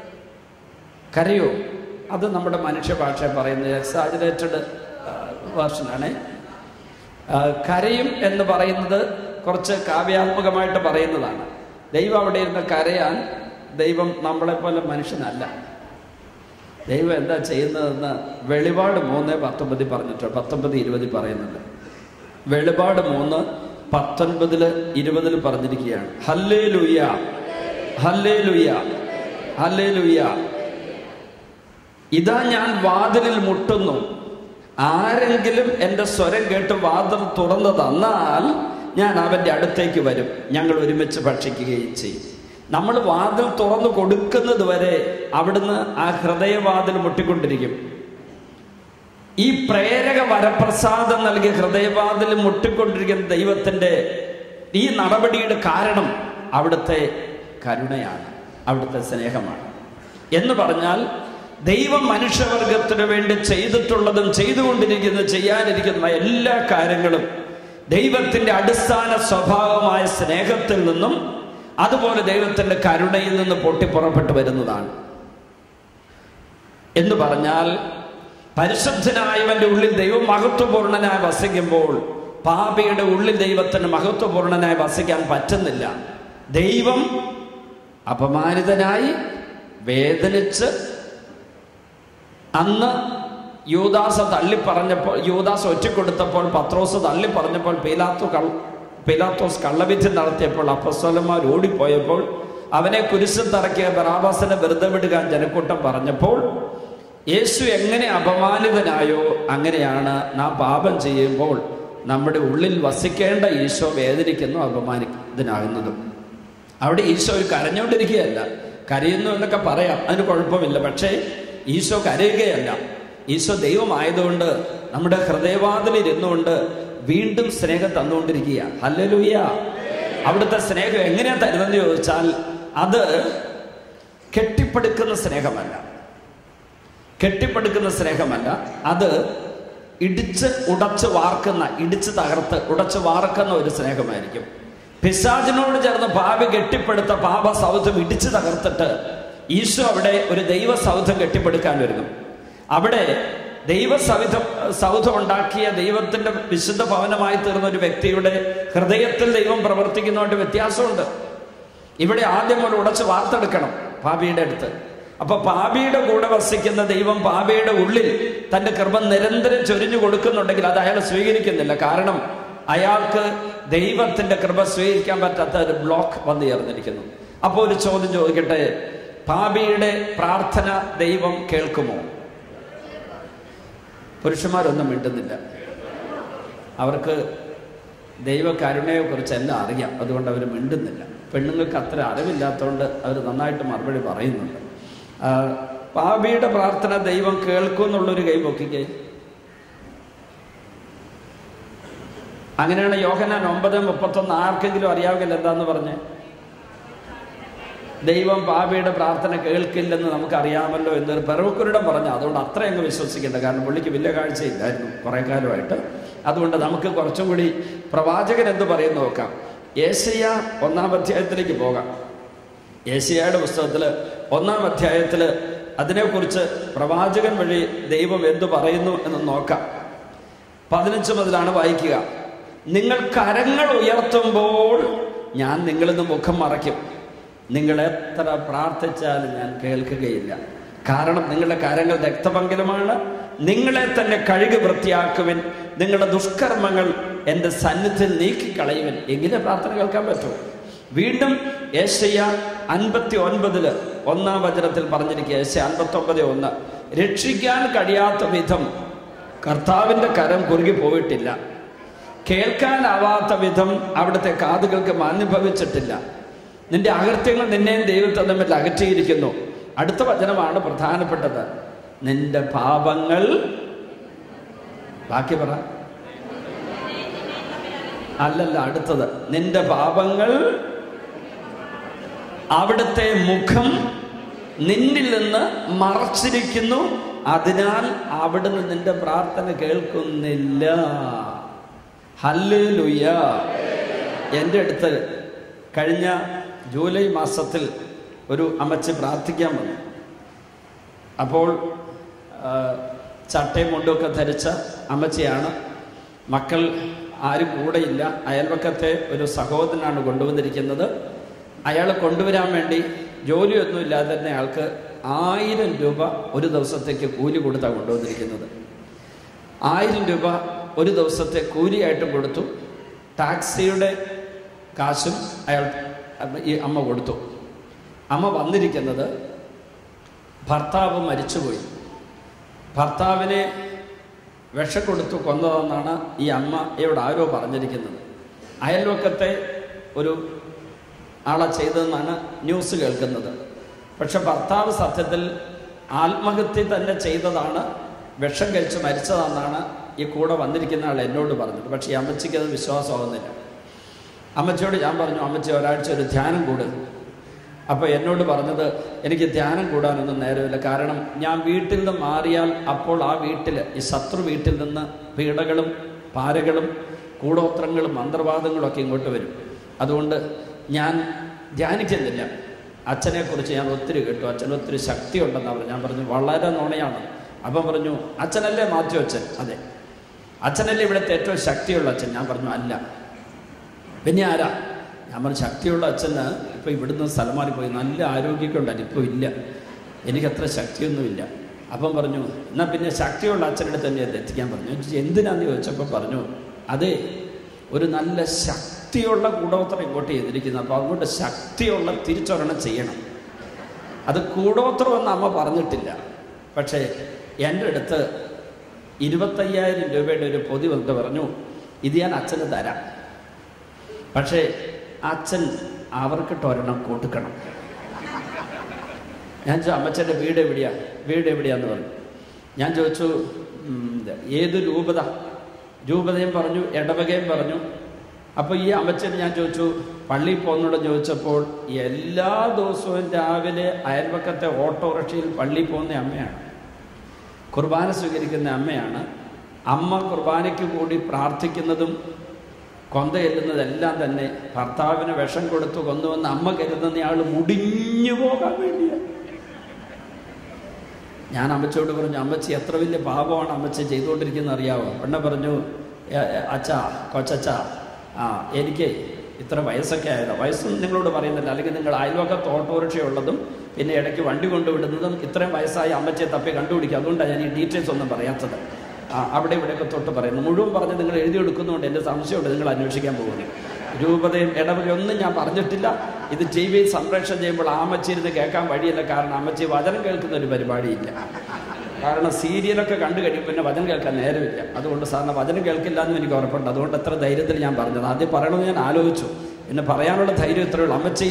കരയോ അത് നമ്മുടെ മനുഷ്യഭാഷ പറയുന്നത് എക്സാജുറേറ്റഡ് വേർഷനാണ് കരയും എന്ന് പറയുന്നത് കുറച്ച് കാവ്യാത്മകമായിട്ട് പറയുന്നതാണ് ദൈവം അവിടെ ഇരുന്ന് കരയാൻ ദൈവം നമ്മളെപ്പോലെ മനുഷ്യനല്ല ദൈവം എന്താ ചെയ്യുന്നതെന്ന് വെളിപാട് മൂന്ന് പത്തൊമ്പതിൽ പറഞ്ഞിട്ടുണ്ട് പത്തൊമ്പത് ഇരുപതിൽ പറയുന്നുണ്ട് വെളിപാട് മൂന്ന് പത്തൊൻപതില് ഇരുപതിൽ പറഞ്ഞിരിക്കുകയാണ് ഹല്ലേ ലുയ്യ ഹല്ലേ ലുയ്യ ഹല്ലേ ലുയ്യ ഇതാ ഞാൻ വാതിലിൽ മുട്ടുന്നു ആരെങ്കിലും എൻ്റെ സ്വരം കേട്ട് വാതിൽ തുറന്നു തന്നാൽ ഞാൻ അവൻ്റെ അടുത്തേക്ക് വരും ഞങ്ങൾ ഒരുമിച്ച് ഭക്ഷിക്കുകയും ചെയ്യും നമ്മൾ വാതിൽ തുറന്നു കൊടുക്കുന്നത് വരെ അവിടുന്ന് ആ ഹൃദയവാതിൽ മുട്ടിക്കൊണ്ടിരിക്കും ഈ പ്രേരക വരപ്രസാദം നൽകിയ ഹൃദയവാതിൽ മുട്ടിക്കൊണ്ടിരിക്കുന്ന ദൈവത്തിൻ്റെ ഈ നടപടിയുടെ കാരണം അവിടുത്തെ കരുണയാണ് അവിടുത്തെ സ്നേഹമാണ് എന്ന് പറഞ്ഞാൽ ദൈവം മനുഷ്യവർഗത്തിന് വേണ്ടി ചെയ്തിട്ടുള്ളതും ചെയ്തുകൊണ്ടിരിക്കുന്ന ചെയ്യാനിരിക്കുന്ന എല്ലാ കാര്യങ്ങളും ദൈവത്തിന്റെ അടിസ്ഥാന സ്വഭാവമായ സ്നേഹത്തിൽ നിന്നും അതുപോലെ ദൈവത്തിന്റെ കരുണയിൽ നിന്ന് പൊട്ടിപ്പുറപ്പെട്ടു വരുന്നതാണ് എന്ന് പറഞ്ഞാൽ പരിശുദ്ധനായവന്റെ ഉള്ളിൽ ദൈവം മഹത്വപൂർണനായി വസിക്കുമ്പോൾ പാപിയുടെ ഉള്ളിൽ ദൈവത്തിന് മഹത്വപൂർണനായി വസിക്കാൻ പറ്റുന്നില്ല ദൈവം അപമാനിതനായി വേദനിച്ച് അന്ന് യൂദാസ തള്ളി പറഞ്ഞപ്പോൾ യൂദാസ് ഒറ്റക്കൊടുത്തപ്പോൾ പത്രോസ് തള്ളി പറഞ്ഞപ്പോൾ പീലാത്തു കൾ പീലാത്തോസ് കള്ളവിധി നടത്തിയപ്പോൾ അപ്പസ്വലന്മാർ ഓടിപ്പോയപ്പോൾ അവനെ കുരിശിൽ തറക്കിയ ബറാബാസിനെ വെറുതെ വിടുക ജനക്കൂട്ടം പറഞ്ഞപ്പോൾ യേശു എങ്ങനെ അപമാനിതനായോ അങ്ങനെയാണ് നാം പാപം ചെയ്യുമ്പോൾ നമ്മുടെ ഉള്ളിൽ വസിക്കേണ്ട ഈശോ വേദനിക്കുന്നു അപമാനിതനാകുന്നതും അവിടെ ഈശോ ഒരു കരഞ്ഞുകൊണ്ടിരിക്കുകയല്ല കരയുന്നു എന്നൊക്കെ പറയാം അതിന് കുഴപ്പമില്ല പക്ഷേ ഈശോ കരയുകയല്ല ഈശോ ദൈവമായതുകൊണ്ട് നമ്മുടെ ഹൃദയവാതിൽ ഇരുന്നുകൊണ്ട് വീണ്ടും സ്നേഹം തന്നുകൊണ്ടിരിക്കുക ഹല്ലലൂയ അവിടുത്തെ സ്നേഹം എങ്ങനെയാ തരുന്നതെന്ന് ചോദിച്ചാൽ അത് കെട്ടിപ്പടുക്കുന്ന സ്നേഹമല്ല കെട്ടിപ്പടുക്കുന്ന സ്നേഹമല്ല അത് ഇടിച്ച് ഉടച്ച് വാർക്കുന്ന ഇടിച്ച് തകർത്ത് ഉടച്ച് വാർക്കുന്ന ഒരു സ്നേഹമായിരിക്കും പിശാചിനോട് ചേർന്ന് പാപി കെട്ടിപ്പടുത്ത പാപ സൗധം ഇടിച്ചു തകർത്തിട്ട് ഈശോ അവിടെ ഒരു ദൈവ സൗധം കെട്ടിപ്പടുക്കാൻ വരുന്നു അവിടെ ദൈവ സവിധം സൗധം ഉണ്ടാക്കിയ ദൈവത്തിന്റെ വിശുദ്ധ ഭവനമായി തീർന്ന ഒരു വ്യക്തിയുടെ ഹൃദയത്തിൽ ദൈവം പ്രവർത്തിക്കുന്നതുകൊണ്ട് വ്യത്യാസമുണ്ട് ഇവിടെ ആദ്യം ഒരു ഉടച്ച് വാർത്തെടുക്കണം പാപിയുടെ അടുത്ത് അപ്പൊ പാപിയുടെ കൂടെ വസിക്കുന്ന ദൈവം പാപിയുടെ ഉള്ളിൽ തന്റെ കൃപ നിരന്തരം ചൊരിഞ്ഞു കൊടുക്കുന്നുണ്ടെങ്കിൽ അത് അയാൾ സ്വീകരിക്കുന്നില്ല കാരണം അയാൾക്ക് ദൈവത്തിന്റെ കൃപ സ്വീകരിക്കാൻ പറ്റാത്ത ഒരു ബ്ലോക്ക് വന്നു ചേർന്നിരിക്കുന്നു അപ്പോൾ ഒരു ചോദ്യം ചോദിക്കട്ടെ പാപിയുടെ പ്രാർത്ഥന ദൈവം കേൾക്കുമോ പുരുഷന്മാരൊന്നും മിണ്ടുന്നില്ല അവർക്ക് ദൈവകരുണയെക്കുറിച്ച് എല്ലാം അറിയാം അതുകൊണ്ട് അവർ മിണ്ടുന്നില്ല പെണ്ണുങ്ങൾക്ക് അത്ര അറിവില്ലാത്തതുകൊണ്ട് അവർ നന്നായിട്ട് മറുപടി പറയുന്നുണ്ട് ആ, പാപിയുടെ പ്രാർത്ഥന ദൈവം കേൾക്കും എന്നുള്ളൊരു കൈ പൊക്കിക്കേ അങ്ങനെയാണ് യോഹനാൻ ഒമ്പത് മുപ്പത്തൊന്ന് ആർക്കെങ്കിലും അറിയാമെങ്കിൽ എന്താന്ന് പറഞ്ഞേ ദൈവം പാപിയുടെ പ്രാർത്ഥന കേൾക്കില്ലെന്ന് നമുക്കറിയാമല്ലോ എന്നൊരു പെറവക്കുരുടെ പറഞ്ഞു അതുകൊണ്ട് അത്ര അങ്ങ് വിശ്വസിക്കേണ്ട കാരണം പുള്ളിക്ക് വലിയ കാഴ്ചയില്ലായിരുന്നു കുറേ കാലമായിട്ട് അതുകൊണ്ട് നമുക്ക് കുറച്ചും കൂടി പ്രവാചകൻ എന്ത് പറയുന്നു നോക്കാം ഏഷ്യ ഒന്നാം അധ്യായത്തിലേക്ക് പോകാം ഏഷ്യയുടെ പുസ്തകത്തിൽ ഒന്നാം അധ്യായത്തിൽ അതിനെക്കുറിച്ച് പ്രവാചകൻ വഴി ദൈവം എന്തു പറയുന്നു എന്ന് നോക്കാം പതിനഞ്ച് മുതലാണ് വായിക്കുക നിങ്ങൾ കരങ്ങൾ ഉയർത്തുമ്പോൾ ഞാൻ നിങ്ങളിൽ നിന്ന് മുഖം മറയ്ക്കും നിങ്ങൾ എത്ര പ്രാർത്ഥിച്ചാലും ഞാൻ കേൾക്കുകയില്ല കാരണം നിങ്ങളുടെ കരങ്ങൾ രക്തപങ്കലമാണ് നിങ്ങളെ തന്നെ കഴുകി വൃത്തിയാക്കുവിൻ നിങ്ങളുടെ ദുഷ്കർമ്മങ്ങൾ എൻ്റെ സന്നിധിയിൽ നീക്കിക്കളയുവിൻ എങ്കിലേ പ്രാർത്ഥന കേൾക്കാൻ പറ്റൂ വീണ്ടും ഏഷ്യ അൻപത്തി ഒൻപതില് ഒന്നാം വചനത്തിൽ പറഞ്ഞിരിക്കുക ഏഷ്യ അൻപത്തി ഒമ്പത് ഒന്ന് രക്ഷിക്കാൻ കഴിയാത്ത വിധം കർത്താവിൻ്റെ കരം കുറുകി പോയിട്ടില്ല കേൾക്കാനാവാത്ത വിധം അവിടുത്തെ കാതുകൾക്ക് മാന്യഭവിച്ചിട്ടില്ല നിന്റെ അകൃത്യങ്ങൾ നിന്നെയും ദൈവത്തെ തമ്മിൽ അകറ്റിയിരിക്കുന്നു അടുത്ത വചനമാണ് പ്രധാനപ്പെട്ടത് നിന്റെ പാപങ്ങൾ ബാക്കി പറ അല്ലല്ല അടുത്തത് നിന്റെ പാപങ്ങൾ അവിടുത്തെ മുഖം നിന്നിൽ നിന്ന് മറച്ചിരിക്കുന്നു അതിനാൽ അവിടുന്ന് നിന്റെ പ്രാർത്ഥന കേൾക്കുന്നില്ല ഹല്ലേലൂയ എൻ്റെ അടുത്ത് കഴിഞ്ഞ ജൂലൈ മാസത്തിൽ ഒരു അമ്മച്ചി പ്രാർത്ഥിക്കാൻ വന്നു അപ്പോൾ ആ, ചട്ടയും മുണ്ടുമൊക്കെ ധരിച്ച അമ്മച്ചിയാണ് മക്കൾ ആരും കൂടെയില്ല അയൽവക്കത്തെ ഒരു സഹോദരനാണ് കൊണ്ടുവന്നിരിക്കുന്നത് അയാൾ കൊണ്ടുവരാൻ വേണ്ടി ജോലിയൊന്നുമില്ലാതെ തന്നെ ആൾക്ക് ആയിരം രൂപ ഒരു ദിവസത്തേക്ക് കൂലി കൊടുത്താണ് കൊണ്ടുവന്നിരിക്കുന്നത് ആയിരം രൂപ ഒരു ദിവസത്തെ കൂലിയായിട്ട് കൊടുത്തു ടാക്സിയുടെ കാശും അയാൾ ഈ അമ്മ കൊടുത്തു അമ്മ വന്നിരിക്കുന്നത് ഭർത്താവ് മരിച്ചുപോയി ഭർത്താവിനെ വിഷം കൊടുത്തു കൊന്നതെന്നാണ് ഈ അമ്മ ഇവിടെ ആരോ പറഞ്ഞിരിക്കുന്നത് അയൽവക്കത്തെ ഒരു ആളെ ചെയ്തതെന്നാണ് ന്യൂസ് കേൾക്കുന്നത് പക്ഷെ ഭർത്താവ് സത്യത്തിൽ ആത്മഹത്യ തന്നെ ചെയ്തതാണ് വിഷം കഴിച്ച് മരിച്ചതെന്നാണ് ഈ കൂടെ വന്നിരിക്കുന്ന ആൾ എന്നോട് പറഞ്ഞത് പക്ഷേ ഈ അമ്മച്ചിക്ക് അത് വിശ്വാസമാകുന്നില്ല അമ്മച്ചിയോട് ഞാൻ പറഞ്ഞു അമ്മച്ചി ഒരാഴ്ച ഒരു ധ്യാനം കൂടും അപ്പോൾ എന്നോട് പറഞ്ഞത് എനിക്ക് ധ്യാനം കൂടാനൊന്നും നേരമില്ല കാരണം ഞാൻ വീട്ടിൽ നിന്ന് മാറിയാൽ അപ്പോൾ ആ വീട്ടിൽ ഈ ശത്രു വീട്ടിൽ നിന്ന് പീഡകളും പാരകളും കൂടോത്രങ്ങളും മന്ത്രവാദങ്ങളും ഒക്കെ ഇങ്ങോട്ട് വരും അതുകൊണ്ട് ഞാൻ ധ്യാനിക്കുന്നില്ല അച്ഛനെക്കുറിച്ച് ഞാൻ ഒത്തിരി കേട്ടു അച്ഛൻ ഒത്തിരി ശക്തിയുണ്ടെന്ന് പറഞ്ഞു ഞാൻ പറഞ്ഞു വളരെ നുണയാണ് അപ്പം പറഞ്ഞു അച്ഛനല്ലേ മാത്യു അച്ഛൻ അതെ അച്ഛനല്ലേ ഇവിടുത്തെ ഏറ്റവും ശക്തിയുള്ള അച്ഛൻ ഞാൻ പറഞ്ഞു അല്ല പിന്നെ ആരാ ഞാൻ പറഞ്ഞു ശക്തിയുള്ള അച്ഛന് ഇപ്പോൾ ഇവിടുന്ന് സ്ഥലം മാറിപ്പോയി നല്ല ആരോഗ്യമൊക്കെ ഉണ്ടായിരുന്നു ഇപ്പോൾ ഇല്ല എനിക്കത്ര ശക്തിയൊന്നുമില്ല അപ്പം പറഞ്ഞു എന്നാൽ പിന്നെ ശക്തിയുള്ള അച്ഛൻ്റെ തന്നെ അത് എത്തിക്കാൻ പറഞ്ഞു ഞാൻ ചോദിച്ചു, എന്തിനാന്ന് ചോദിച്ചപ്പോൾ പറഞ്ഞു അതെ ഒരു നല്ല ശക്തിയുള്ള കൂടോത്രം ഇങ്ങോട്ട് ചെയ്തിരിക്കുന്നത് അപ്പോൾ അതുകൊണ്ട് ശക്തിയുള്ള തിരിച്ചൊരെണ്ണം ചെയ്യണം അത് കൂടോത്രം എന്ന് അമ്മ പറഞ്ഞിട്ടില്ല പക്ഷേ എൻ്റെ അടുത്ത് ഇരുപത്തയ്യായിരം രൂപയുടെ ഒരു പൊതി വന്നിട്ട് പറഞ്ഞു ഇത് ഞാൻ അച്ഛന് തരാം പക്ഷേ അച്ഛൻ അവർക്കിട്ട് ഒരെണ്ണം കൊടുക്കണം ഞാൻ ചോദിച്ചു അമ്മച്ചൻ്റെ വീട് എവിടെയാ വീട് എവിടെയാന്ന് പറഞ്ഞു ഞാൻ ചോദിച്ചു ഉം, ഏത് രൂപത രൂപതയും പറഞ്ഞു ഇടവകയും പറഞ്ഞു അപ്പോൾ ഈ അമ്മച്ചൻ ഞാൻ ചോദിച്ചു പള്ളിയിൽ പോകുന്നോട് ചോദിച്ചപ്പോൾ എല്ലാ ദിവസവും രാവിലെ അയൽവക്കത്തെ ഓട്ടോറിക്ഷയിൽ പള്ളിയിൽ പോകുന്ന അമ്മയാണ് കുർബാന സ്വീകരിക്കുന്ന അമ്മയാണ് അമ്മ കുർബാനയ്ക്ക് കൂടി പ്രാർത്ഥിക്കുന്നതും കൊന്ത ചെല്ലുന്നതെല്ലാം തന്നെ ഭർത്താവിന് വിഷം കൊടുത്തു കൊന്നുവെന്ന് അമ്മ കരുതുന്ന ആൾ മുടിഞ്ഞു പോകാൻ വേണ്ടിയാണ് ഞാൻ അമ്മച്ചോട് പറഞ്ഞു അമ്മച്ചി എത്ര വലിയ പാപമാണ് അമ്മച്ചി ചെയ്തുകൊണ്ടിരിക്കുന്നത് അറിയാവോ പെണ്ണ പറഞ്ഞു "ഏ, ഏ, അച്ഛാ കൊച്ചച്ച ആ എനിക്ക് ഇത്ര വയസ്സൊക്കെ ആയതോ വയസ്സൊന്നും നിങ്ങളോട് പറയുന്നില്ല അല്ലെങ്കിൽ നിങ്ങൾ അയൽവക്കത്ത് ഓട്ടോറിക്ഷ ഉള്ളതും പിന്നെ ഇടയ്ക്ക് വണ്ടി കൊണ്ടുവിടുന്നതും ഇത്രയും വയസ്സായ അമ്മച്ചിയെ തപ്പി കണ്ടുപിടിക്കുക അതുകൊണ്ടാണ് ഞാൻ ഈ ഡീറ്റെയിൽസ് ഒന്നും പറയാത്തത് ആ അവിടെ ഇവിടെയൊക്കെ തൊട്ട് പറയുന്നു മുഴുവൻ പറഞ്ഞ് നിങ്ങൾ എഴുതി എടുക്കുന്നതുകൊണ്ട് എൻ്റെ സംശയമുണ്ട് നിങ്ങൾ അന്വേഷിക്കാൻ പോകുന്നു രൂപതയും ഇടവകയും ഒന്നും ഞാൻ പറഞ്ഞിട്ടില്ല ഇത് ടി വിയിൽ സംപ്രേഷണം ചെയ്യുമ്പോൾ ആമച്ചിരുന്ന് കേൾക്കാൻ വഴിയില്ല കാരണം അമ്മച്ചി വചനം കേൾക്കുന്ന ഒരു പരിപാടിയില്ല കാരണം സീരിയലൊക്കെ കണ്ടു കഴിയുമ്പോൾ പിന്നെ വചനം കേൾക്കാൻ നേരമില്ല അതുകൊണ്ട് സാറിന് വചനം കേൾക്കില്ല എന്ന് എനിക്ക് ഉറപ്പുണ്ട് അതുകൊണ്ട് എത്ര ധൈര്യത്തിൽ ഞാൻ പറഞ്ഞത് ആദ്യം പറയണമെന്ന് ഞാൻ ആലോചിച്ചു പിന്നെ പറയാനുള്ള ധൈര്യം ഇത്രയേ ഉള്ളൂ അമ്മച്ചി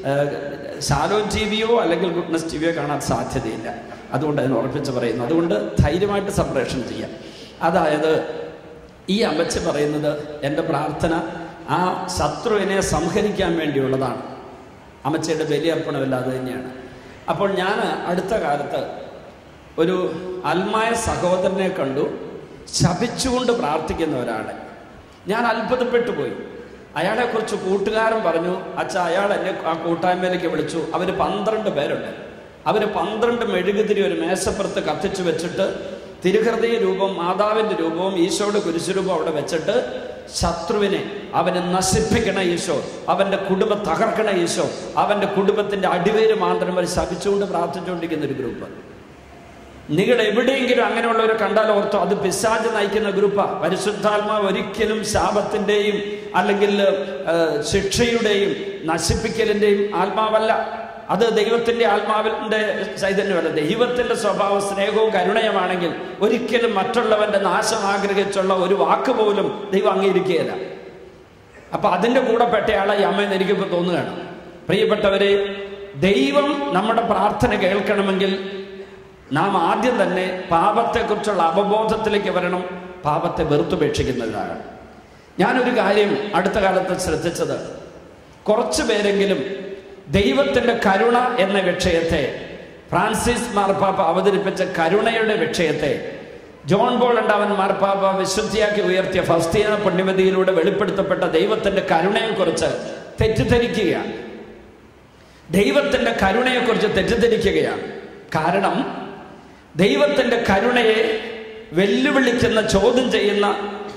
ശാലോൻ ടി വിയോ അല്ലെങ്കിൽ ഗുഡ്നസ് ടി വിയോ കാണാൻ സാധ്യതയില്ല അതുകൊണ്ട് അതിന് ഉറപ്പിച്ച് പറയുന്നു അതുകൊണ്ട് ധൈര്യമായിട്ട് സംപ്രേഷണം ചെയ്യാം അതായത് ഈ അമ്മച്ചി പറയുന്നത് എൻ്റെ പ്രാർത്ഥന ആ ശത്രുവിനെ സംഹരിക്കാൻ വേണ്ടിയുള്ളതാണ് അമ്മച്ചിയുടെ ബലിയർപ്പണമില്ല അത് തന്നെയാണ് അപ്പോൾ ഞാൻ അടുത്ത കാലത്ത് ഒരു അൽമായ സഹോദരനെ കണ്ടു ശപിച്ചുകൊണ്ട് പ്രാർത്ഥിക്കുന്ന ഒരാളെ ഞാൻ അത്ഭുതപ്പെട്ടു പോയി അയാളെക്കുറിച്ച് കൂട്ടുകാരൻ പറഞ്ഞു അച്ഛ അയാൾ എന്നെ ആ കൂട്ടായ്മയിലേക്ക് വിളിച്ചു അവർ പന്ത്രണ്ട് പേരുണ്ട് അവർ പന്ത്രണ്ട് മെഴുകുതിരി ഒരു മേശപ്പുറത്ത് കത്തിച്ചു വെച്ചിട്ട് തിരുഹൃദയ രൂപം മാതാവിന്റെ രൂപവും ഈശോയുടെ കുരിശുരൂപം അവിടെ വെച്ചിട്ട് ശത്രുവിനെ അവനെ നശിപ്പിക്കണ ഈശോ അവന്റെ കുടുംബം തകർക്കണ ഈശോ അവന്റെ കുടുംബത്തിന്റെ അടിവേര് മാത്രം വരെ ശപിച്ചുകൊണ്ട് പ്രാർത്ഥിച്ചുകൊണ്ടിരിക്കുന്ന ഒരു ഗ്രൂപ്പ് നിങ്ങൾ എവിടെയെങ്കിലും അങ്ങനെയുള്ളവരെ കണ്ടാൽ ഓർത്തോ അത് പിശാജ് നയിക്കുന്ന ഗ്രൂപ്പാ പരിശുദ്ധാത്മാവ് ഒരിക്കലും ശാപത്തിന്റെയും അല്ലെങ്കിൽ ആ, ശിക്ഷയുടെയും നശിപ്പിക്കലിന്റെയും ആത്മാവല്ല അത് ദൈവത്തിന്റെ ആത്മാവിന്റെ ചൈതന്യമല്ല ദൈവത്തിന്റെ സ്വഭാവ സ്നേഹവും കരുണയുമാണെങ്കിൽ ഒരിക്കലും മറ്റുള്ളവന്റെ നാശം ആഗ്രഹിച്ചുള്ള ഒരു വാക്ക് പോലും ദൈവം അംഗീകരിക്കുകയില്ല അപ്പൊ അതിന്റെ കൂടെ പെട്ടയാളെ ഈ അമ്മയെന്ന് എനിക്കിപ്പോ തോന്നുകയാണ് പ്രിയപ്പെട്ടവരെ ദൈവം നമ്മുടെ പ്രാർത്ഥന കേൾക്കണമെങ്കിൽ നാം ആദ്യം തന്നെ പാപത്തെക്കുറിച്ചുള്ള അവബോധത്തിലേക്ക് വരണം പാപത്തെ വെറുത്തുപേക്ഷിക്കുന്നതാണ് ഞാനൊരു കാര്യം അടുത്ത കാലത്ത് ശ്രദ്ധിച്ചത് കുറച്ചു പേരെങ്കിലും ദൈവത്തിന്റെ കരുണ എന്ന വിഷയത്തെ ഫ്രാൻസിസ് മാർപ്പാപ്പ അവതരിപ്പിച്ച കരുണയുടെ വിഷയത്തെ ജോൺ ബോൾ ഉണ്ടാവൻ മാർപ്പാപ്പ വിശുദ്ധിയാക്കി ഉയർത്തിയ ഫസ്തീന പുണ്യമതിയിലൂടെ വെളിപ്പെടുത്തപ്പെട്ട ദൈവത്തിന്റെ കരുണയെക്കുറിച്ച് തെറ്റിദ്ധരിക്കുകയാണ് ദൈവത്തിന്റെ കരുണയെക്കുറിച്ച് തെറ്റിദ്ധരിക്കുകയാണ് കാരണം ദൈവത്തിന്റെ കരുണയെ വെല്ലുവിളിക്കുന്ന ചോദ്യം ചെയ്യുന്ന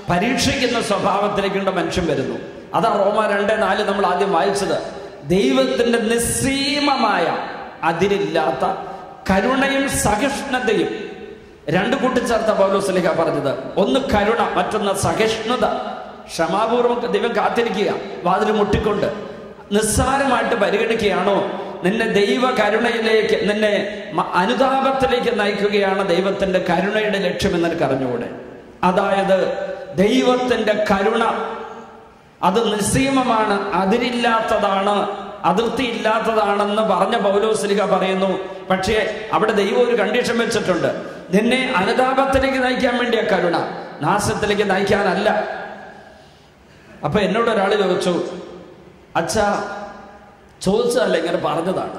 പരീക്ഷിക്കുന്ന സ്വഭാവത്തിലേക്കുള്ള മനുഷ്യൻ വരുന്നു അതാ റോമ രണ്ട് നാല് നമ്മൾ ആദ്യം വായിച്ചത് ദൈവത്തിന്റെ നിസ്സീമമായ അതിരില്ലാത്ത കരുണയും സഹിഷ്ണുതയും രണ്ട് കൂട്ടിച്ചേർത്ത പൗലോസ്ലിഹ പറഞ്ഞത് ഒന്ന് കരുണ മറ്റൊന്ന് സഹിഷ്ണുത ക്ഷമാപൂർവം ദൈവം കാത്തിരിക്കുക വാതിൽ മുട്ടിക്കൊണ്ട് നിസ്സാരമായിട്ട് പരിഗണിക്കുകയാണോ നിന്നെ ദൈവ കരുണയിലേക്ക് നിന്നെ മ- അനുതാപത്തിലേക്ക് നയിക്കുകയാണ് ദൈവത്തിന്റെ കരുണയുടെ ലക്ഷ്യമെന്ന് എനിക്ക് അറിഞ്ഞുകൂടെ അതായത് ദൈവത്തിന്റെ കരുണ അത് നിസ്സീമമാണ് അതിരില്ലാത്തതാണ് അതിർത്തി ഇല്ലാത്തതാണെന്ന് പറഞ്ഞ പൗലോസ്ലിക പറയുന്നു പക്ഷേ അവിടെ ദൈവം ഒരു കണ്ടീഷൻ വെച്ചിട്ടുണ്ട് നിന്നെ അനുതാപത്തിലേക്ക് നയിക്കാൻ വേണ്ടിയ കരുണ നാശത്തിലേക്ക് നയിക്കാനല്ല അപ്പൊ എന്നോട് ഒരാൾ ചോദിച്ചു അച്ഛ ചോദിച്ചതല്ല ഇങ്ങനെ പറഞ്ഞതാണ്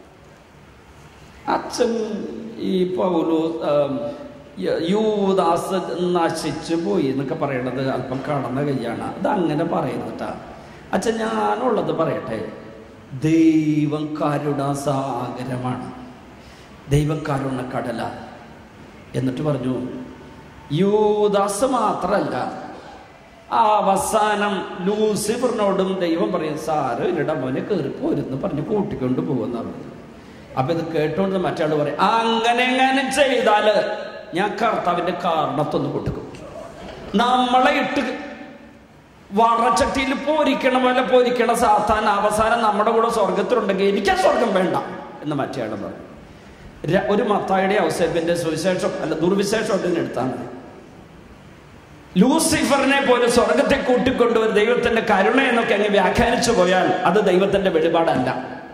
അച്ഛൻ ഈ പൗലോ ആം, യ- യൂദാസ് നശിച്ചു പോയി എന്നൊക്കെ പറയണത് അല്പം കടന്ന കൈയാണ് അത് അങ്ങനെ പറയുന്നട്ടാ അച്ഛൻ ഞാനുള്ളത് പറയട്ടെ ദൈവം കരുണാസാഗരമാണ് ദൈവം കരുണ കടല എന്നിട്ട് പറഞ്ഞു യൂദാസ് മാത്രല്ല ആ അവസാനം ലൂസിഫറിനോടും ദൈവം പറയും സാറ് ഇരുടെ മോനെ കയറിപ്പോരെന്ന് പറഞ്ഞ് കൂട്ടിക്കൊണ്ട് പോകുന്ന പറഞ്ഞു അപ്പൊ ഇത് കേട്ടോണ്ട് മറ്റാൾ പറയും അങ്ങനെ എങ്ങനെ ചെയ്താല് ഞാൻ കർത്താവിന്റെ കാരണത്തൊന്ന് പൊട്ടിക്കും നമ്മളെ ഇട്ട് വറച്ചട്ടിയിൽ പോരിക്കണ പോലെ പോരിക്കണ സാത്താൻ അവസാനം നമ്മുടെ കൂടെ സ്വർഗത്തിലുണ്ടെങ്കിൽ എനിക്ക് ആ സ്വർഗം വേണ്ട എന്ന് മറ്റേ പറഞ്ഞു ര- ഒരു മത്തായുടെ ഔസേപ്പിന്റെ സുവിശേഷം അല്ല ദുർവിശേഷം അതിന് എടുത്താണ് ലൂസിഫറിനെ പോലെ സ്വർഗത്തെ കൂട്ടിക്കൊണ്ടുവരും ദൈവത്തിന്റെ കരുണ എന്നൊക്കെ അങ്ങ് വ്യാഖ്യാനിച്ചു പോയാൽ അത് ദൈവത്തിന്റെ വെളിപാടല്ല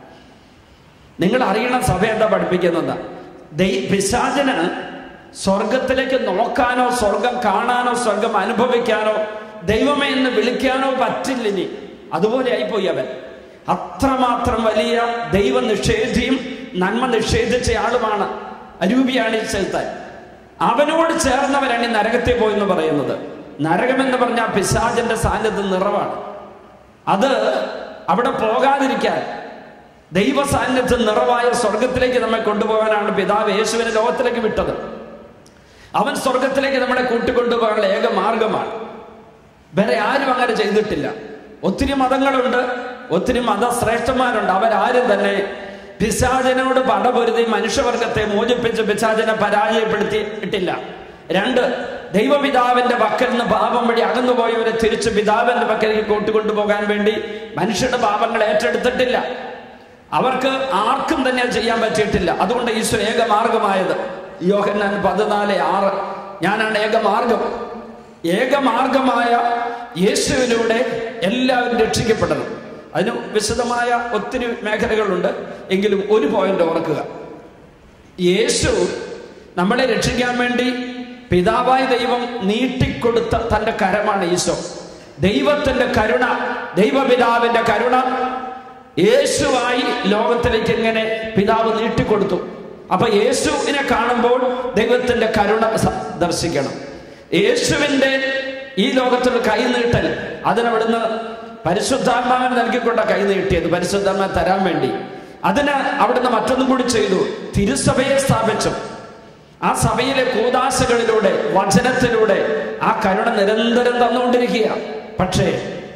നിങ്ങൾ അറിയണം സഭ എന്താ പഠിപ്പിക്കുന്നത് ദൈ പിശാചന് സ്വർഗത്തിലേക്ക് നോക്കാനോ സ്വർഗം കാണാനോ സ്വർഗം അനുഭവിക്കാനോ ദൈവമേ എന്ന് വിളിക്കാനോ പറ്റില്ലിനി അതുപോലെ ആയിപ്പോയി അവൻ അത്രമാത്രം വലിയ ദൈവ നിഷേധിയും നന്മ നിഷേധിച്ച ആളുമാണ് അരൂപിയാണ് ഈ ചെലുത്താൻ അവനോട് ചേർന്നവരാണ് ഈ നരകത്തിൽ പോയെന്ന് പറയുന്നത് നരകം എന്ന് പറഞ്ഞാൽ പിശാചന്റെ സാന്നിധ്യം നിറവാണ് അത് അവിടെ പോകാതിരിക്കാൻ ദൈവ സാന്നിധ്യം നിറവായ സ്വർഗത്തിലേക്ക് നമ്മെ കൊണ്ടുപോകാനാണ് പിതാവ് യേശുവിനെ ലോകത്തിലേക്ക് വിട്ടത് അവൻ സ്വർഗത്തിലേക്ക് നമ്മളെ കൂട്ടിക്കൊണ്ടുപോകാനുള്ള ഏക മാർഗമാണ് വേറെ ആരും അങ്ങനെ ചെയ്തിട്ടില്ല ഒത്തിരി മതങ്ങളുണ്ട് ഒത്തിരി മതശ്രേഷ്ഠന്മാരുണ്ട് അവരാരും തന്നെ പിശാചനോട് പടപൊരുതി മനുഷ്യവർഗത്തെ മോചിപ്പിച്ച് പിശാചനെ പരാജയപ്പെടുത്തിയിട്ടില്ല രണ്ട് ദൈവപിതാവിന്റെ പക്കൽ നിന്ന് പാപം വഴി അകന്നുപോയവരെ തിരിച്ച് പിതാവിന്റെ പക്കലേക്ക് കൂട്ടിക്കൊണ്ടുപോകാൻ വേണ്ടി മനുഷ്യരുടെ പാപങ്ങൾ ഏറ്റെടുത്തിട്ടില്ല അവർക്ക് ആർക്കും തന്നെ അത് ചെയ്യാൻ പറ്റിയിട്ടില്ല അതുകൊണ്ട് ഈശോ ഏക മാർഗമായത് യോഹന്നാൻ പതിനാല് ആറ് ഞാനാണ് ഏക മാർഗം ഏകമാർഗമായ യേശുവിലൂടെ എല്ലാവരും രക്ഷിക്കപ്പെടണം അതിന് വിശദമായ ഒത്തിരി മേഖലകളുണ്ട് എങ്കിലും ഒരു പോയിന്റ് ഓർക്കുക യേശു നമ്മളെ രക്ഷിക്കാൻ വേണ്ടി പിതാവായ ദൈവം നീട്ടിക്കൊടുത്ത തന്റെ കരമാണ് ഈശോ ദൈവത്തിന്റെ കരുണ ദൈവപിതാവിന്റെ കരുണ യേശുവായി ലോകത്തിലേക്ക് ഇങ്ങനെ പിതാവ് നീട്ടിക്കൊടുത്തു അപ്പൊ യേശുവിനെ കാണുമ്പോൾ ദൈവത്തിന്റെ കരുണ സ- ദർശിക്കണം യേശുവിന്റെ ഈ ലോകത്തിൽ കൈനീട്ടൽ അതിനവിടുന്ന് പരിശുദ്ധാത്മാവിന് നൽകിക്കൊണ്ട കൈ നീട്ടിയത് പരിശുദ്ധാത്മാ തരാൻ വേണ്ടി അതിന് അവിടുന്ന് മറ്റൊന്നും കൂടി ചെയ്തു തിരുസഭയെ സ്ഥാപിച്ചു ആ സഭയിലെ കൂതാശകളിലൂടെ വചനത്തിലൂടെ ആ കരുണ നിരന്തരം തന്നുകൊണ്ടിരിക്കുക പക്ഷേ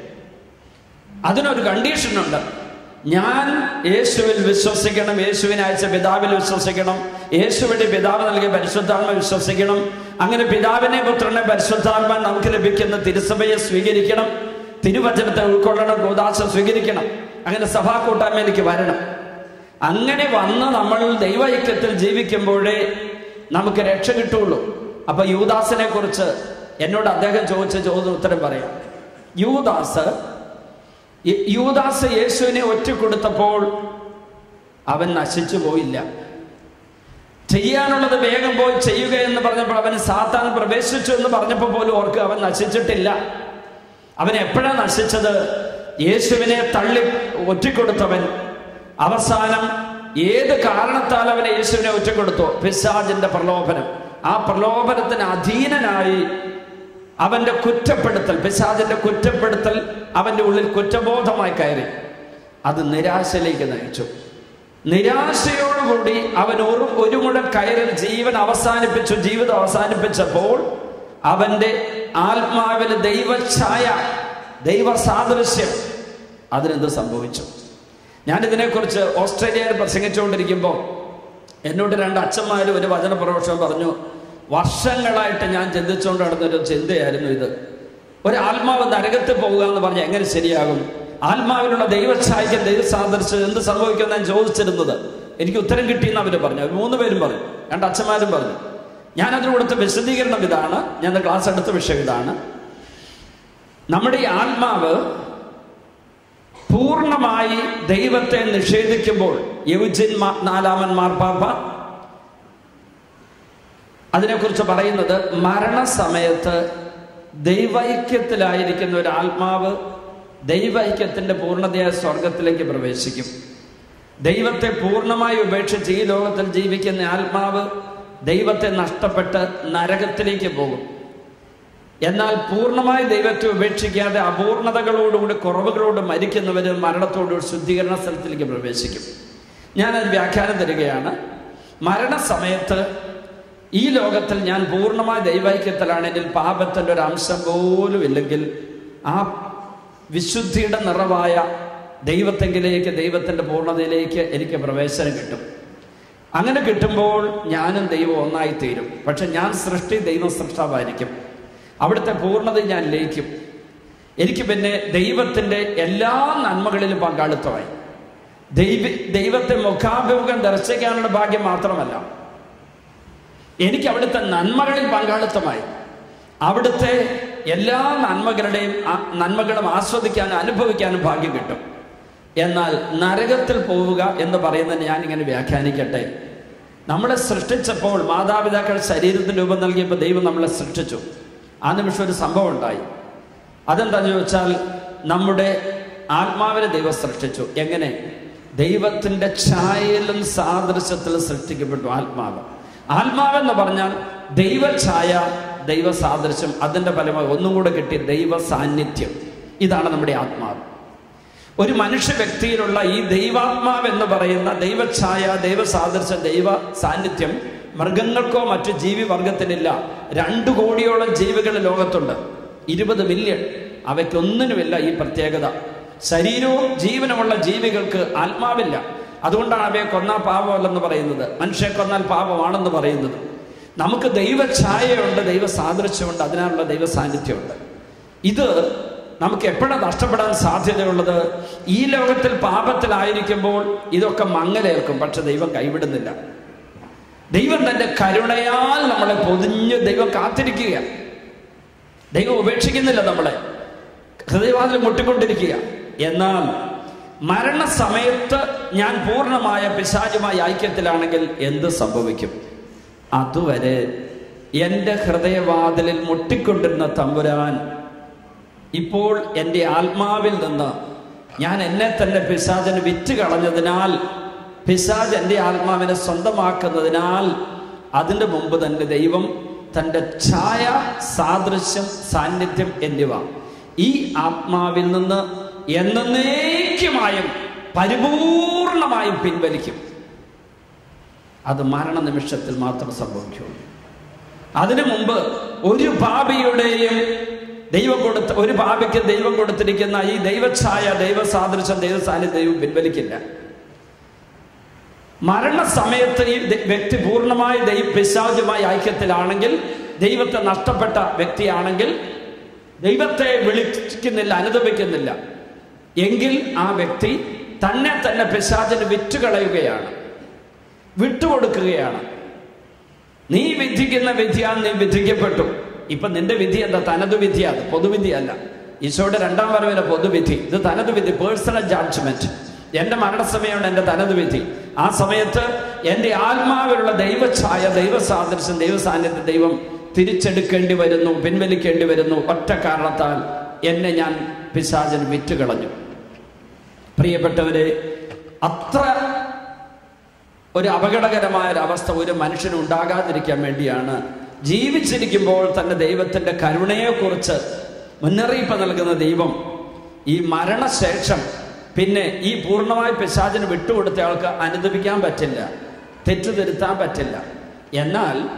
അതിനൊരു കണ്ടീഷനുണ്ട് ഞാൻ യേശുവിൽ വിശ്വസിക്കണം യേശുവിനെ അയച്ച പിതാവിൽ വിശ്വസിക്കണം യേശുവിന്റെ പിതാവ് നൽകിയ പരിശുദ്ധാത്മ വിശ്വസിക്കണം അങ്ങനെ പിതാവിനെ പുത്രനെ പരിശുദ്ധാത്മ നമുക്ക് ലഭിക്കുന്ന തിരുസഭയെ സ്വീകരിക്കണം തിരുവചനത്തെ ഉൾക്കൊള്ളണം കൂതാശ സ്വീകരിക്കണം അങ്ങനെ സഭാ കൂട്ടായ്മയിലേക്ക് വരണം അങ്ങനെ വന്ന് നമ്മൾ ദൈവൈക്യത്തിൽ ജീവിക്കുമ്പോഴേ നമുക്ക് രക്ഷ കിട്ടുള്ളൂ അപ്പൊ യൂദാസിനെ കുറിച്ച് എന്നോട് അദ്ദേഹം ചോദിച്ച ചോദ്യം ഉത്തരം പറയാം യൂദാസ് യ- യൂദാസ് യേശുവിനെ ഒറ്റ കൊടുത്തപ്പോൾ അവൻ നശിച്ചു പോയില്ല ചെയ്യാനുള്ളത് വേഗം പോയി ചെയ്യുക എന്ന് പറഞ്ഞപ്പോൾ അവന് സാത്താൻ പ്രവേശിച്ചു എന്ന് പറഞ്ഞപ്പോൾ പോലും ഓർക്ക് അവൻ നശിച്ചിട്ടില്ല അവൻ എപ്പോഴാണ് നശിച്ചത് യേശുവിനെ തള്ളി ഒറ്റിക്കൊടുത്തവൻ അവസാനം ഏത് കാരണത്താൽ അവനെ യേശുവിനെ ഒറ്റക്കൊടുത്തു പിശാജിന്റെ പ്രലോഭനം ആ പ്രലോഭനത്തിന് അധീനനായി അവന്റെ കുറ്റപ്പെടുത്തൽ പിശാജിന്റെ കുറ്റപ്പെടുത്തൽ അവന്റെ ഉള്ളിൽ കുറ്റബോധമായി കയറി അത് നിരാശയിലേക്ക് നയിച്ചു നിരാശയോടുകൂടി അവൻ ഒരു ഒരു മുഴം കയറിൽ ജീവൻ അവസാനിപ്പിച്ചു ജീവിതം അവസാനിപ്പിച്ചപ്പോൾ അവന്റെ ആത്മാവിൽ ദൈവഛായ ദൈവ സാദൃശ്യം അതിനെന്ത് സംഭവിച്ചു ഞാനിതിനെക്കുറിച്ച് ഓസ്ട്രേലിയയിൽ പ്രസംഗിച്ചുകൊണ്ടിരിക്കുമ്പോൾ എന്നോട് രണ്ട് അച്ഛന്മാരും ഒരു വചന പ്രവേശനം പറഞ്ഞു വർഷങ്ങളായിട്ട് ഞാൻ ചിന്തിച്ചുകൊണ്ട് നടന്നൊരു ചിന്തയായിരുന്നു ഇത് ഒരു ആത്മാവ് നരകത്തിൽ പോവുക എന്ന് പറഞ്ഞാൽ എങ്ങനെ ശരിയാകും ആത്മാവിലുള്ള ദൈവഛായ്ക്ക് ദൈവ സാദൃശ്യം എന്ത് സംഭവിക്കുമെന്ന് ഞാൻ ചോദിച്ചിരുന്നത് എനിക്ക് ഉത്തരം കിട്ടിയെന്ന് അവർ പറഞ്ഞു അവർ മൂന്ന് പേരും പറഞ്ഞു രണ്ട് അച്ഛന്മാരും പറഞ്ഞു ഞാൻ അതിന് കൊടുത്ത വിശദീകരണം ഇതാണ് ഞാൻ ക്ലാസ് എടുത്ത വിഷയം ഇതാണ് നമ്മുടെ ഈ ആത്മാവ് പൂർണ്ണമായി ദൈവത്തെ നിഷേധിക്കുമ്പോൾ യൗജിൻ മാ- നാലാമൻ മാർപ്പാപ്പ അതിനെക്കുറിച്ച് പറയുന്നത് മരണസമയത്ത് ദൈവൈക്യത്തിലായിരിക്കുന്ന ഒരു ആത്മാവ് ദൈവൈക്യത്തിന്റെ പൂർണ്ണതയായ സ്വർഗത്തിലേക്ക് പ്രവേശിക്കും ദൈവത്തെ പൂർണ്ണമായി ഉപേക്ഷിച്ച് ഈ ലോകത്തിൽ ജീവിക്കുന്ന ആത്മാവ് ദൈവത്തെ നഷ്ടപ്പെട്ട് നരകത്തിലേക്ക് പോകും എന്നാൽ പൂർണ്ണമായി ദൈവത്തെ ഉപേക്ഷിക്കാതെ അപൂർണതകളോടുകൂടി കുറവുകളോട് മരിക്കുന്നവർ മരണത്തോടുകൂടി ശുദ്ധീകരണ സ്ഥലത്തിലേക്ക് പ്രവേശിക്കും ഞാനത് വ്യാഖ്യാനം തരികയാണ് മരണസമയത്ത് ഈ ലോകത്തിൽ ഞാൻ പൂർണ്ണമായ ദൈവൈക്യത്തിലാണെങ്കിൽ പാപത്തിൻ്റെ ഒരു അംശം പോലും ഇല്ലെങ്കിൽ ആ വിശുദ്ധിയുടെ നിറവായ ദൈവത്തെങ്കിലേക്ക് ദൈവത്തിൻ്റെ പൂർണ്ണതയിലേക്ക് എനിക്ക് പ്രവേശനം കിട്ടും അങ്ങനെ കിട്ടുമ്പോൾ ഞാനും ദൈവം ഒന്നായി തീരും പക്ഷെ ഞാൻ സൃഷ്ടി ദൈവം സൃഷ്ടാവായിരിക്കും അവിടുത്തെ പൂർണ്ണത ഞാൻ ലയിക്കും എനിക്ക് പിന്നെ ദൈവത്തിൻ്റെ എല്ലാ നന്മകളിലും പങ്കാളിത്തമായി ദൈവ ദൈവത്തെ മുഖാഭിമുഖം ദർശിക്കാനുള്ള ഭാഗ്യം മാത്രമല്ല എനിക്ക് അവിടുത്തെ നന്മകളിൽ പങ്കാളിത്തമായി അവിടുത്തെ എല്ലാ നന്മകളുടെയും ആ- നന്മകളും ആസ്വദിക്കാനും അനുഭവിക്കാനും ഭാഗ്യം കിട്ടും എന്നാൽ നരകത്തിൽ പോവുക എന്ന് പറയുന്നത് ഞാനിങ്ങനെ വ്യാഖ്യാനിക്കട്ടെ നമ്മളെ സൃഷ്ടിച്ചപ്പോൾ മാതാപിതാക്കൾ ശരീരത്തിന് രൂപം നൽകിയപ്പോൾ ദൈവം നമ്മളെ സൃഷ്ടിച്ചു ആ നിമിഷം ഒരു സംഭവം ഉണ്ടായി അതെന്താന്ന് ചോദിച്ചാൽ നമ്മുടെ ആത്മാവിനെ ദൈവം സൃഷ്ടിച്ചു എങ്ങനെ ദൈവത്തിന്റെ ഛായയിലും സാദൃശ്യത്തിലും സൃഷ്ടിക്കപ്പെട്ടു ആത്മാവ് ആത്മാവെന്ന് പറഞ്ഞാൽ ദൈവഛായ ദൈവ സാദൃശ്യം അതിന്റെ ഫലമായി ഒന്നും കൂടെ കിട്ടിയ ദൈവ സാന്നിധ്യം ഇതാണ് നമ്മുടെ ആത്മാവ് ഒരു മനുഷ്യ വ്യക്തിയിലുള്ള ഈ ദൈവാത്മാവ് എന്ന് പറയുന്ന ദൈവഛായ ദൈവ സാദൃശ്യം ദൈവ സാന്നിധ്യം മൃഗങ്ങൾക്കോ മറ്റു ജീവിവർഗത്തിനില്ല രണ്ടു കോടിയോളം ജീവികൾ ലോകത്തുണ്ട് ഇരുപത് മില്യൺ അവയ്ക്കൊന്നിനുമില്ല ഈ പ്രത്യേകത ശരീരവും ജീവനുമുള്ള ജീവികൾക്ക് ആത്മാവില്ല അതുകൊണ്ടാണ് അവയെ കൊന്നാൽ പാപമല്ലെന്ന് പറയുന്നത് മനുഷ്യരെ കൊന്നാൽ പാപമാണെന്ന് പറയുന്നത് നമുക്ക് ദൈവഛായയുണ്ട് ദൈവ സാദൃശ്യമുണ്ട് അതിനാലുള്ള ദൈവ സാന്നിധ്യമുണ്ട് ഇത് നമുക്ക് എപ്പോഴാണ് നഷ്ടപ്പെടാൻ സാധ്യതയുള്ളത് ഈ ലോകത്തിൽ പാപത്തിലായിരിക്കുമ്പോൾ ഇതൊക്കെ മങ്ങലേൽക്കും പക്ഷെ ദൈവം കൈവിടുന്നില്ല ദൈവം തന്റെ കരുണയാൽ നമ്മളെ പൊതിഞ്ഞ് ദൈവം കാത്തിരിക്കുക ദൈവം ഉപേക്ഷിക്കുന്നില്ല നമ്മളെ ഹൃദയവാതിൽ മുട്ടിക്കൊണ്ടിരിക്കുക എന്നാൽ മരണസമയത്ത് ഞാൻ പൂർണ്ണമായ പിശാചുമായ ഐക്യത്തിലാണെങ്കിൽ എന്ത് സംഭവിക്കും അതുവരെ എൻ്റെ ഹൃദയവാതിലിൽ മുട്ടിക്കൊണ്ടിരുന്ന തമ്പുരാൻ ഇപ്പോൾ എൻ്റെ ആത്മാവിൽ നിന്ന് ഞാൻ എന്നെ തന്നെ പിശാചന് വിറ്റ് കളഞ്ഞതിനാൽ പിശാജ് എൻ്റെ ആത്മാവിനെ സ്വന്തമാക്കുന്നതിനാൽ അതിൻ്റെ മുമ്പ് തന്നെ ദൈവം തൻ്റെ ഛായ സാദൃശ്യം സാന്നിധ്യം എന്നിവ ഈ ആത്മാവിൽ നിന്ന് എന്നേക്കുമായും പരിപൂർണമായും പിൻവലിക്കും അത് മരണനിമിഷത്തിൽ മാത്രം സംഭവിക്കുള്ളൂ അതിനു മുമ്പ് ഒരു പാപിയുടെയും ദൈവം കൊടുത്ത ഒരു പാപിക്ക് ദൈവം കൊടുത്തിരിക്കുന്ന ഈ ദൈവഛായ ദൈവ സാദൃശ്യം ദൈവ സാന്നിധ്യം ദൈവം പിൻവലിക്കില്ല മരണസമയത്ത് ഈ ദ- വ്യക്തി പൂർണ്ണമായി ദൈവ പിശാചുമായി ഐക്യത്തിലാണെങ്കിൽ ദൈവത്തെ നഷ്ടപ്പെട്ട വ്യക്തിയാണെങ്കിൽ ദൈവത്തെ വിളിക്കുന്നില്ല അനുദപിക്കുന്നില്ല എങ്കിൽ ആ വ്യക്തി തന്നെ തന്നെ പിശാചിന് വിറ്റുകളയുകയാണ് വിട്ടുകൊടുക്കുകയാണ് നീ വിധിക്കുന്ന വിധിയാൽ നീ വിധിക്കപ്പെട്ടു ഇപ്പൊ നിന്റെ വിധി എന്താ തനത് വിധിയാണ് പൊതുവിധി അല്ല ഈശോയുടെ രണ്ടാം വരവിലെ പൊതുവിധി ഇത് തനത് വിധി പേഴ്സണൽ ജഡ്ജ്മെന്റ് എന്റെ മരണസമയമാണ് എന്റെ തനത് വിധി ആ സമയത്ത് എന്റെ ആത്മാവിലുള്ള ദൈവഛായ ദൈവ സാദൃശ്യം ദൈവ സാന്നിധ്യം ദൈവം തിരിച്ചെടുക്കേണ്ടി വരുന്നു പിൻവലിക്കേണ്ടി വരുന്നു ഒറ്റ കാരണത്താൽ എന്നെ ഞാൻ പിശാചൻ വിറ്റുകളഞ്ഞു പ്രിയപ്പെട്ടവരെ അത്ര ഒരു അപകടകരമായ ഒരു അവസ്ഥ ഒരു മനുഷ്യന് ഉണ്ടാകാതിരിക്കാൻ വേണ്ടിയാണ് ജീവിച്ചിരിക്കുമ്പോൾ തന്നെ ദൈവത്തിന്റെ കരുണയെക്കുറിച്ച് മുന്നറിയിപ്പ് നൽകുന്ന ദൈവം ഈ മരണശേഷം പിന്നെ ഈ പൂർണ്ണമായി പിശാചിന് വിട്ടുകൊടുത്ത ആൾക്ക് അനുദപിക്കാൻ പറ്റില്ല തെറ്റുതിരുത്താൻ പറ്റില്ല എന്നാൽ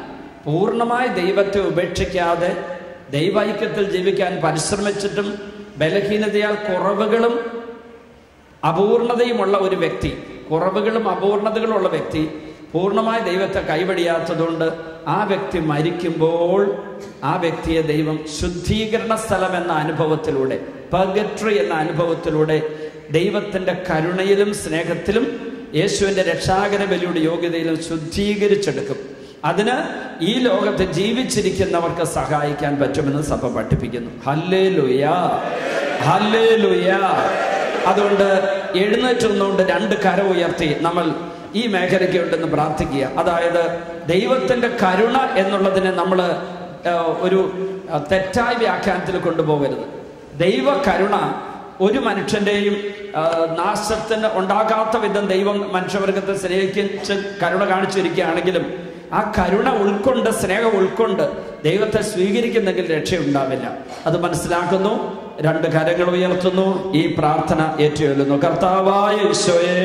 പൂർണ്ണമായി ദൈവത്തെ ഉപേക്ഷിക്കാതെ ദൈവൈക്യത്തിൽ ജീവിക്കാൻ പരിശ്രമിച്ചിട്ടും ബലഹീനതയാൽ കുറവുകളും അപൂർണതയുമുള്ള ഒരു വ്യക്തി കുറവുകളും അപൂർണതകളും ഉള്ള വ്യക്തി പൂർണ്ണമായി ദൈവത്തെ കൈവടിയാത്തതുകൊണ്ട് ആ വ്യക്തി മരിക്കുമ്പോൾ ആ വ്യക്തിയെ ദൈവം ശുദ്ധീകരണ സ്ഥലം എന്ന അനുഭവത്തിലൂടെ പഗട്രി എന്ന അനുഭവത്തിലൂടെ ദൈവത്തിന്റെ കരുണയിലും സ്നേഹത്തിലും യേശുവിന്റെ രക്ഷാകര ബലിയുടെ യോഗ്യതയിലും ശുദ്ധീകരിച്ചെടുക്കും അതിന് ഈ ലോകത്ത് ജീവിച്ചിരിക്കുന്നവർക്ക് സഹായിക്കാൻ പറ്റുമെന്ന് സഭ പഠിപ്പിക്കുന്നു ഹല്ലേ ലുയാ ഹല്ലേ ലുയാ അതുകൊണ്ട് എഴുന്നേറ്റ് നിന്നുകൊണ്ട് രണ്ട് കര ഉയർത്തി നമ്മൾ ഈ മേഖലയ്ക്ക് ഉണ്ടെന്ന് പ്രാർത്ഥിക്കുക അതായത് ദൈവത്തിന്റെ കരുണ എന്നുള്ളതിനെ നമ്മൾ ഒരു ആ, തെറ്റായ വ്യാഖ്യാനത്തിൽ കൊണ്ടുപോകരുത് ദൈവ കരുണ ഒരു മനുഷ്യന്റെയും ആ, നാശത്തിന് ഉണ്ടാകാത്ത വിധം ദൈവം മനുഷ്യവർഗത്തെ സ്നേഹിച്ച് കരുണ കാണിച്ചിരിക്കുകയാണെങ്കിലും ആ കരുണ ഉൾക്കൊണ്ട് സ്നേഹം ഉൾക്കൊണ്ട് ദൈവത്തെ സ്വീകരിക്കുന്നെങ്കിൽ രക്ഷയുണ്ടാവില്ല അത് മനസ്സിലാക്കുന്നു രണ്ട് കരങ്ങൾ ഉയർത്തുന്നു ഈ പ്രാർത്ഥന ഏറ്റുചൊല്ലുന്നു കർത്താവായ ഈശോയെ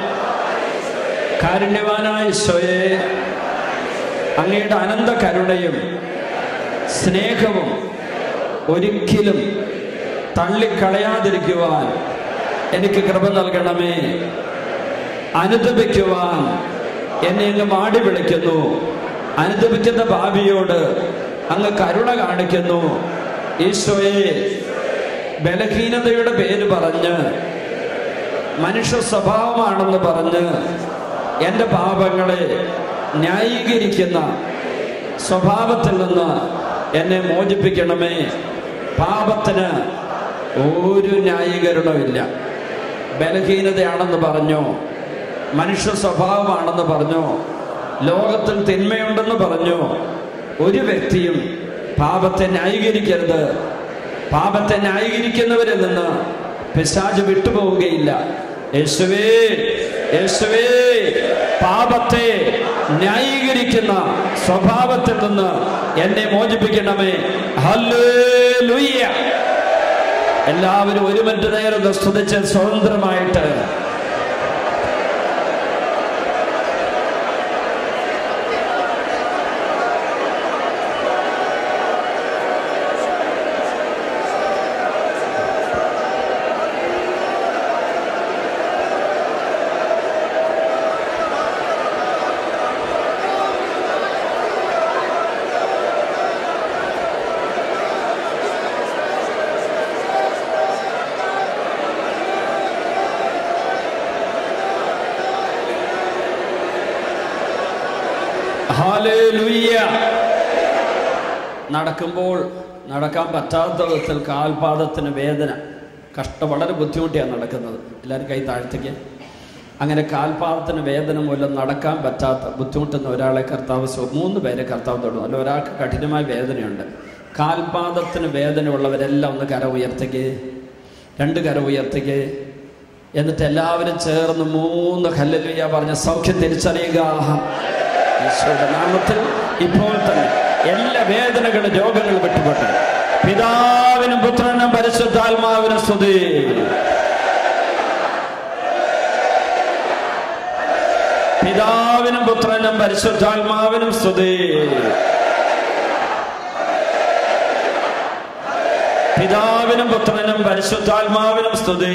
കാരുണ്യവാനായ ഈശോയെ അങ്ങയുടെ അനന്ത കരുണയും സ്നേഹവും ഒരിക്കലും തള്ളിക്കളയാതിരിക്കുവാൻ എനിക്ക് കൃപ നൽകണമേ അനുദപിക്കുവാൻ എന്നെ അങ്ങ് മാടി വിളിക്കുന്നു അനുദപിക്കുന്ന ഭാവിയോട് അങ്ങ് കരുണ കാണിക്കുന്നു ഈശോയെ ബലഹീനതയുടെ പേര് പറഞ്ഞ് മനുഷ്യ സ്വഭാവമാണെന്ന് പറഞ്ഞ് എൻ്റെ പാപങ്ങളെ ന്യായീകരിക്കുന്ന സ്വഭാവത്തിൽ നിന്ന് എന്നെ മോചിപ്പിക്കണമേ പാപത്തിന് ഒരു ന്യായീകരണമില്ല ബലഹീനതയാണെന്ന് പറഞ്ഞോ മനുഷ്യ സ്വഭാവമാണെന്ന് പറഞ്ഞോ ലോകത്തിൽ തിന്മയുണ്ടെന്ന് പറഞ്ഞോ ഒരു വ്യക്തിയും പാപത്തെ ന്യായീകരിക്കരുത് പാപത്തെ ന്യായീകരിക്കുന്നവരിൽ നിന്ന് പിശാജ് വിട്ടുപോവുകയില്ല യേശുവേ യേശുവേ പാപത്തെ ന്യായീകരിക്കുന്ന സ്വഭാവത്തിൽ നിന്ന് എന്നെ മോചിപ്പിക്കണമേ ഹല്ലേലൂയ്യ എല്ലാവരും ഒരു മിനിറ്റ് നേരം ഒന്ന് സ്തുതിച്ച് സ്വതന്ത്രമായിട്ട് ഹാലേലൂയ്യ നടക്കുമ്പോൾ നടക്കാൻ പറ്റാത്ത വിധത്തിൽ കാൽപാദത്തിന് വേദന കഷ്ടം വളരെ ബുദ്ധിമുട്ടിയാണ് നടക്കുന്നത് എല്ലാവരും കൈ താഴ്ത്തിക്ക് അങ്ങനെ കാൽപാദത്തിന് വേദന മൂലം നടക്കാൻ പറ്റാത്ത ബുദ്ധിമുട്ടുന്ന ഒരാളെ കർത്താവ് സു- മൂന്ന് പേരെ കർത്താവ് തൊടും അല്ല ഒരാൾക്ക് കഠിനമായ വേദനയുണ്ട് കാൽപാദത്തിന് വേദനയുള്ളവരെല്ലാം ഒന്ന് കര ഉയർത്തിക്ക് രണ്ട് കര ഉയർത്തിക്ക് എന്നിട്ട് എല്ലാവരും ചേർന്ന് മൂന്ന് ഹല്ലേലൂയ പറഞ്ഞ സൗഖ്യം തിരിച്ചറിയുക ഈശോയുടെ നാമത്തിൽ ഇപ്പോൾ തന്നെ എല്ലാ വേദനകളും രോഗങ്ങളും വിട്ടുപോട്ടെ പിതാവിനും പുത്രനും പരിശുദ്ധാത്മാവിനും സ്തുതി പിതാവിനും പുത്രനും പരിശുദ്ധാത്മാവിനും സ്തുതി പിതാവിനും പുത്രനും പരിശുദ്ധാത്മാവിനും സ്തുതി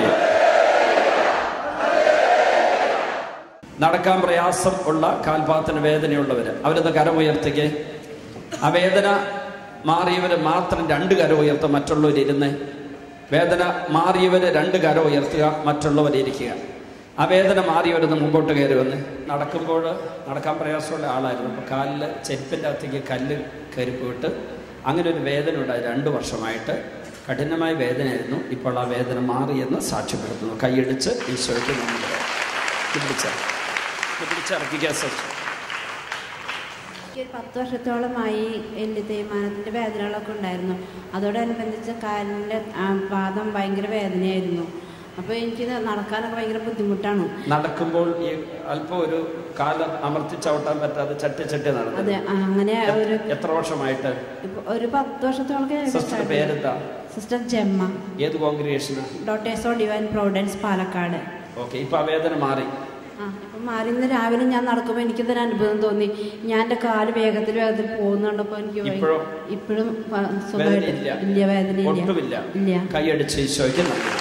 നടക്കാൻ പ്രയാസം ഉള്ള കാൽപാത്തിന് വേദനയുള്ളവര് അവരൊന്ന് കരമുയർത്തിക്ക് ആ വേദന മാറിയവര് മാത്രം രണ്ട് കരം ഉയർത്തുക മറ്റുള്ളവർ ഇരുന്ന് വേദന മാറിയവര് രണ്ട് കരം ഉയർത്തുക മറ്റുള്ളവർ ഇരിക്കുക ആ വേദന മാറിയവരൊന്ന് മുമ്പോട്ട് കയറി വന്ന് നടക്കുമ്പോൾ നടക്കാൻ പ്രയാസമുള്ള ആളായിരുന്നു അപ്പോൾ കാലിൽ ചെരുപ്പിൻ്റെ അകത്തേക്ക് കല്ല് കയറി പോയിട്ട് അങ്ങനെ ഒരു വേദന ഉണ്ടായി രണ്ട് വർഷമായിട്ട് കഠിനമായ വേദനയായിരുന്നു ഇപ്പോൾ ആ വേദന മാറിയെന്ന് സാക്ഷ്യപ്പെടുത്തുന്നു കൈയടിച്ച് ഈശോയ്ക്ക് നമ്മൾ പിടിച്ച പിടിച്ചിറക്കിക്കാൻ സാധിച്ചു എനിക്ക് ഒരു പത്ത് വർഷത്തോളമായി എല്ല് തേയ്മാനത്തിൻ്റെ വേദനകളൊക്കെ ഉണ്ടായിരുന്നു അതോടനുബന്ധിച്ച് കാലിൻ്റെ ആ, പാദം ഭയങ്കര വേദനയായിരുന്നു അപ്പോൾ എനിക്ക് നടക്കാനൊക്കെ ഭയങ്കര ബുദ്ധിമുട്ടാണ് നടക്കുമ്പോൾ ഈ അല്പം ഒരു കാലം അമർത്തി ചവിട്ടാൻ പറ്റാതെ ചട്ടി ചട്ടി നടന്നു അതെ ആ, അങ്ങനെ ഒരു എത്ര വർഷമായിട്ട് ഇപ്പൊ ഒരു പത്ത് വർഷത്തോളം സിസ്റ്റർ പേരെന്താ സിസ്റ്റർ ജെമ്മ ഏത് കോൺഗ്രിഗേഷന് Daughters of Divine Providence Palakkad okay ഇപ്പൊ ആ വേദന മാറി ആ ഇപ്പം മാറി ഇന്ന് രാവിലെ ഞാൻ നടക്കുമ്പോൾ എനിക്കിതൊരു അനുഭവം തോന്നി ഞാൻ എൻ്റെ കാല് വേഗത്തിൽ വേഗത്തിൽ പോകുന്നുണ്ടപ്പോൾ എനിക്ക് ഭയ- ഇപ്പോഴോ? ഇപ്പോഴും പ- സുഖമായിട്ട് വേദനയില്ല ഇല്ല വേദന ഒട്ടുമില്ല ഇല്ല കൈയടിച്ച് ഈശോയ്ക്ക് നന്ദി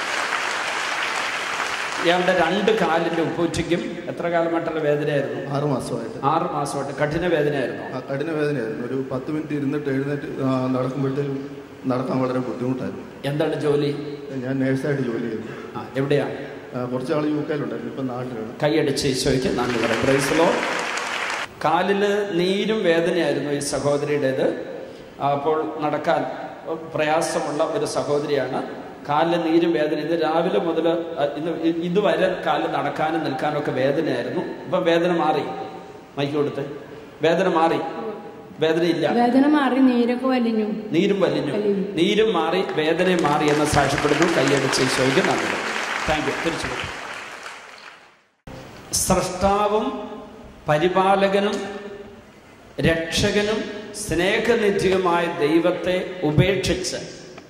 ഇയാളുടെ രണ്ട് കാലിന്റെ ഉപ്പൂറ്റിക്കും എത്ര കാലമായിട്ടുള്ള വേദനയായിരുന്നു ആറ് മാസമായിട്ട് ആറ് മാസമായിട്ട് കഠിന വേദനയായിരുന്നു ആ കഠിന വേദനയായിരുന്നു ഒരു പത്ത് മിനിറ്റ് ഇരുന്നിട്ട് എഴുന്നേറ്റ് ആ, നടക്കുമ്പോഴത്തേക്കും നടക്കാൻ വളരെ ബുദ്ധിമുട്ടായിരുന്നു എന്താണ് ജോലി ഞാൻ നേഴ്സായിട്ട് ജോലി ചെയ്തു ആ എവിടെയാ ആ, കുറച്ച് നാൾ യു കെയിലുണ്ടായിരുന്നു ഇപ്പം നാട്ടിലാണ് കൈയടിച്ച് ഈശോയ്ക്ക് നന്ദി പറയാം പ്രൈസലോ കാലില് നീരും വേദനയായിരുന്നു ഈ സഹോദരിയുടേത് അപ്പോൾ നടക്കാൻ പ്രയാസമുള്ള ഒരു സഹോദരിയാണ് കാലിൽ നീരും വേദന ഇത് രാവിലെ മുതൽ ഇന്ന് ഇ- ഇതുവരെ കാലിൽ നടക്കാനും നിൽക്കാനും ഒക്കെ വേദനയായിരുന്നു ഇപ്പം വേദന മാറി മൈക്ക് കൊടുത്ത് വേദന മാറി വേദനയില്ല വേദന മാറി നീരൊക്കെ വലിഞ്ഞു നീരും വലിഞ്ഞു വലിഞ്ഞു. നീരും മാറി വേദനയും മാറി എന്ന് സാക്ഷ്യപ്പെടുന്നു കൈയടിച്ച് ഈശോയ്ക്ക് നന്ദി താങ്ക് യു തിരിച്ചു പോകും സ്രഷ്ടാവും പരിപാലകനും രക്ഷകനും സ്നേഹനിധിയുമായ ദൈവത്തെ ഉപേക്ഷിച്ച്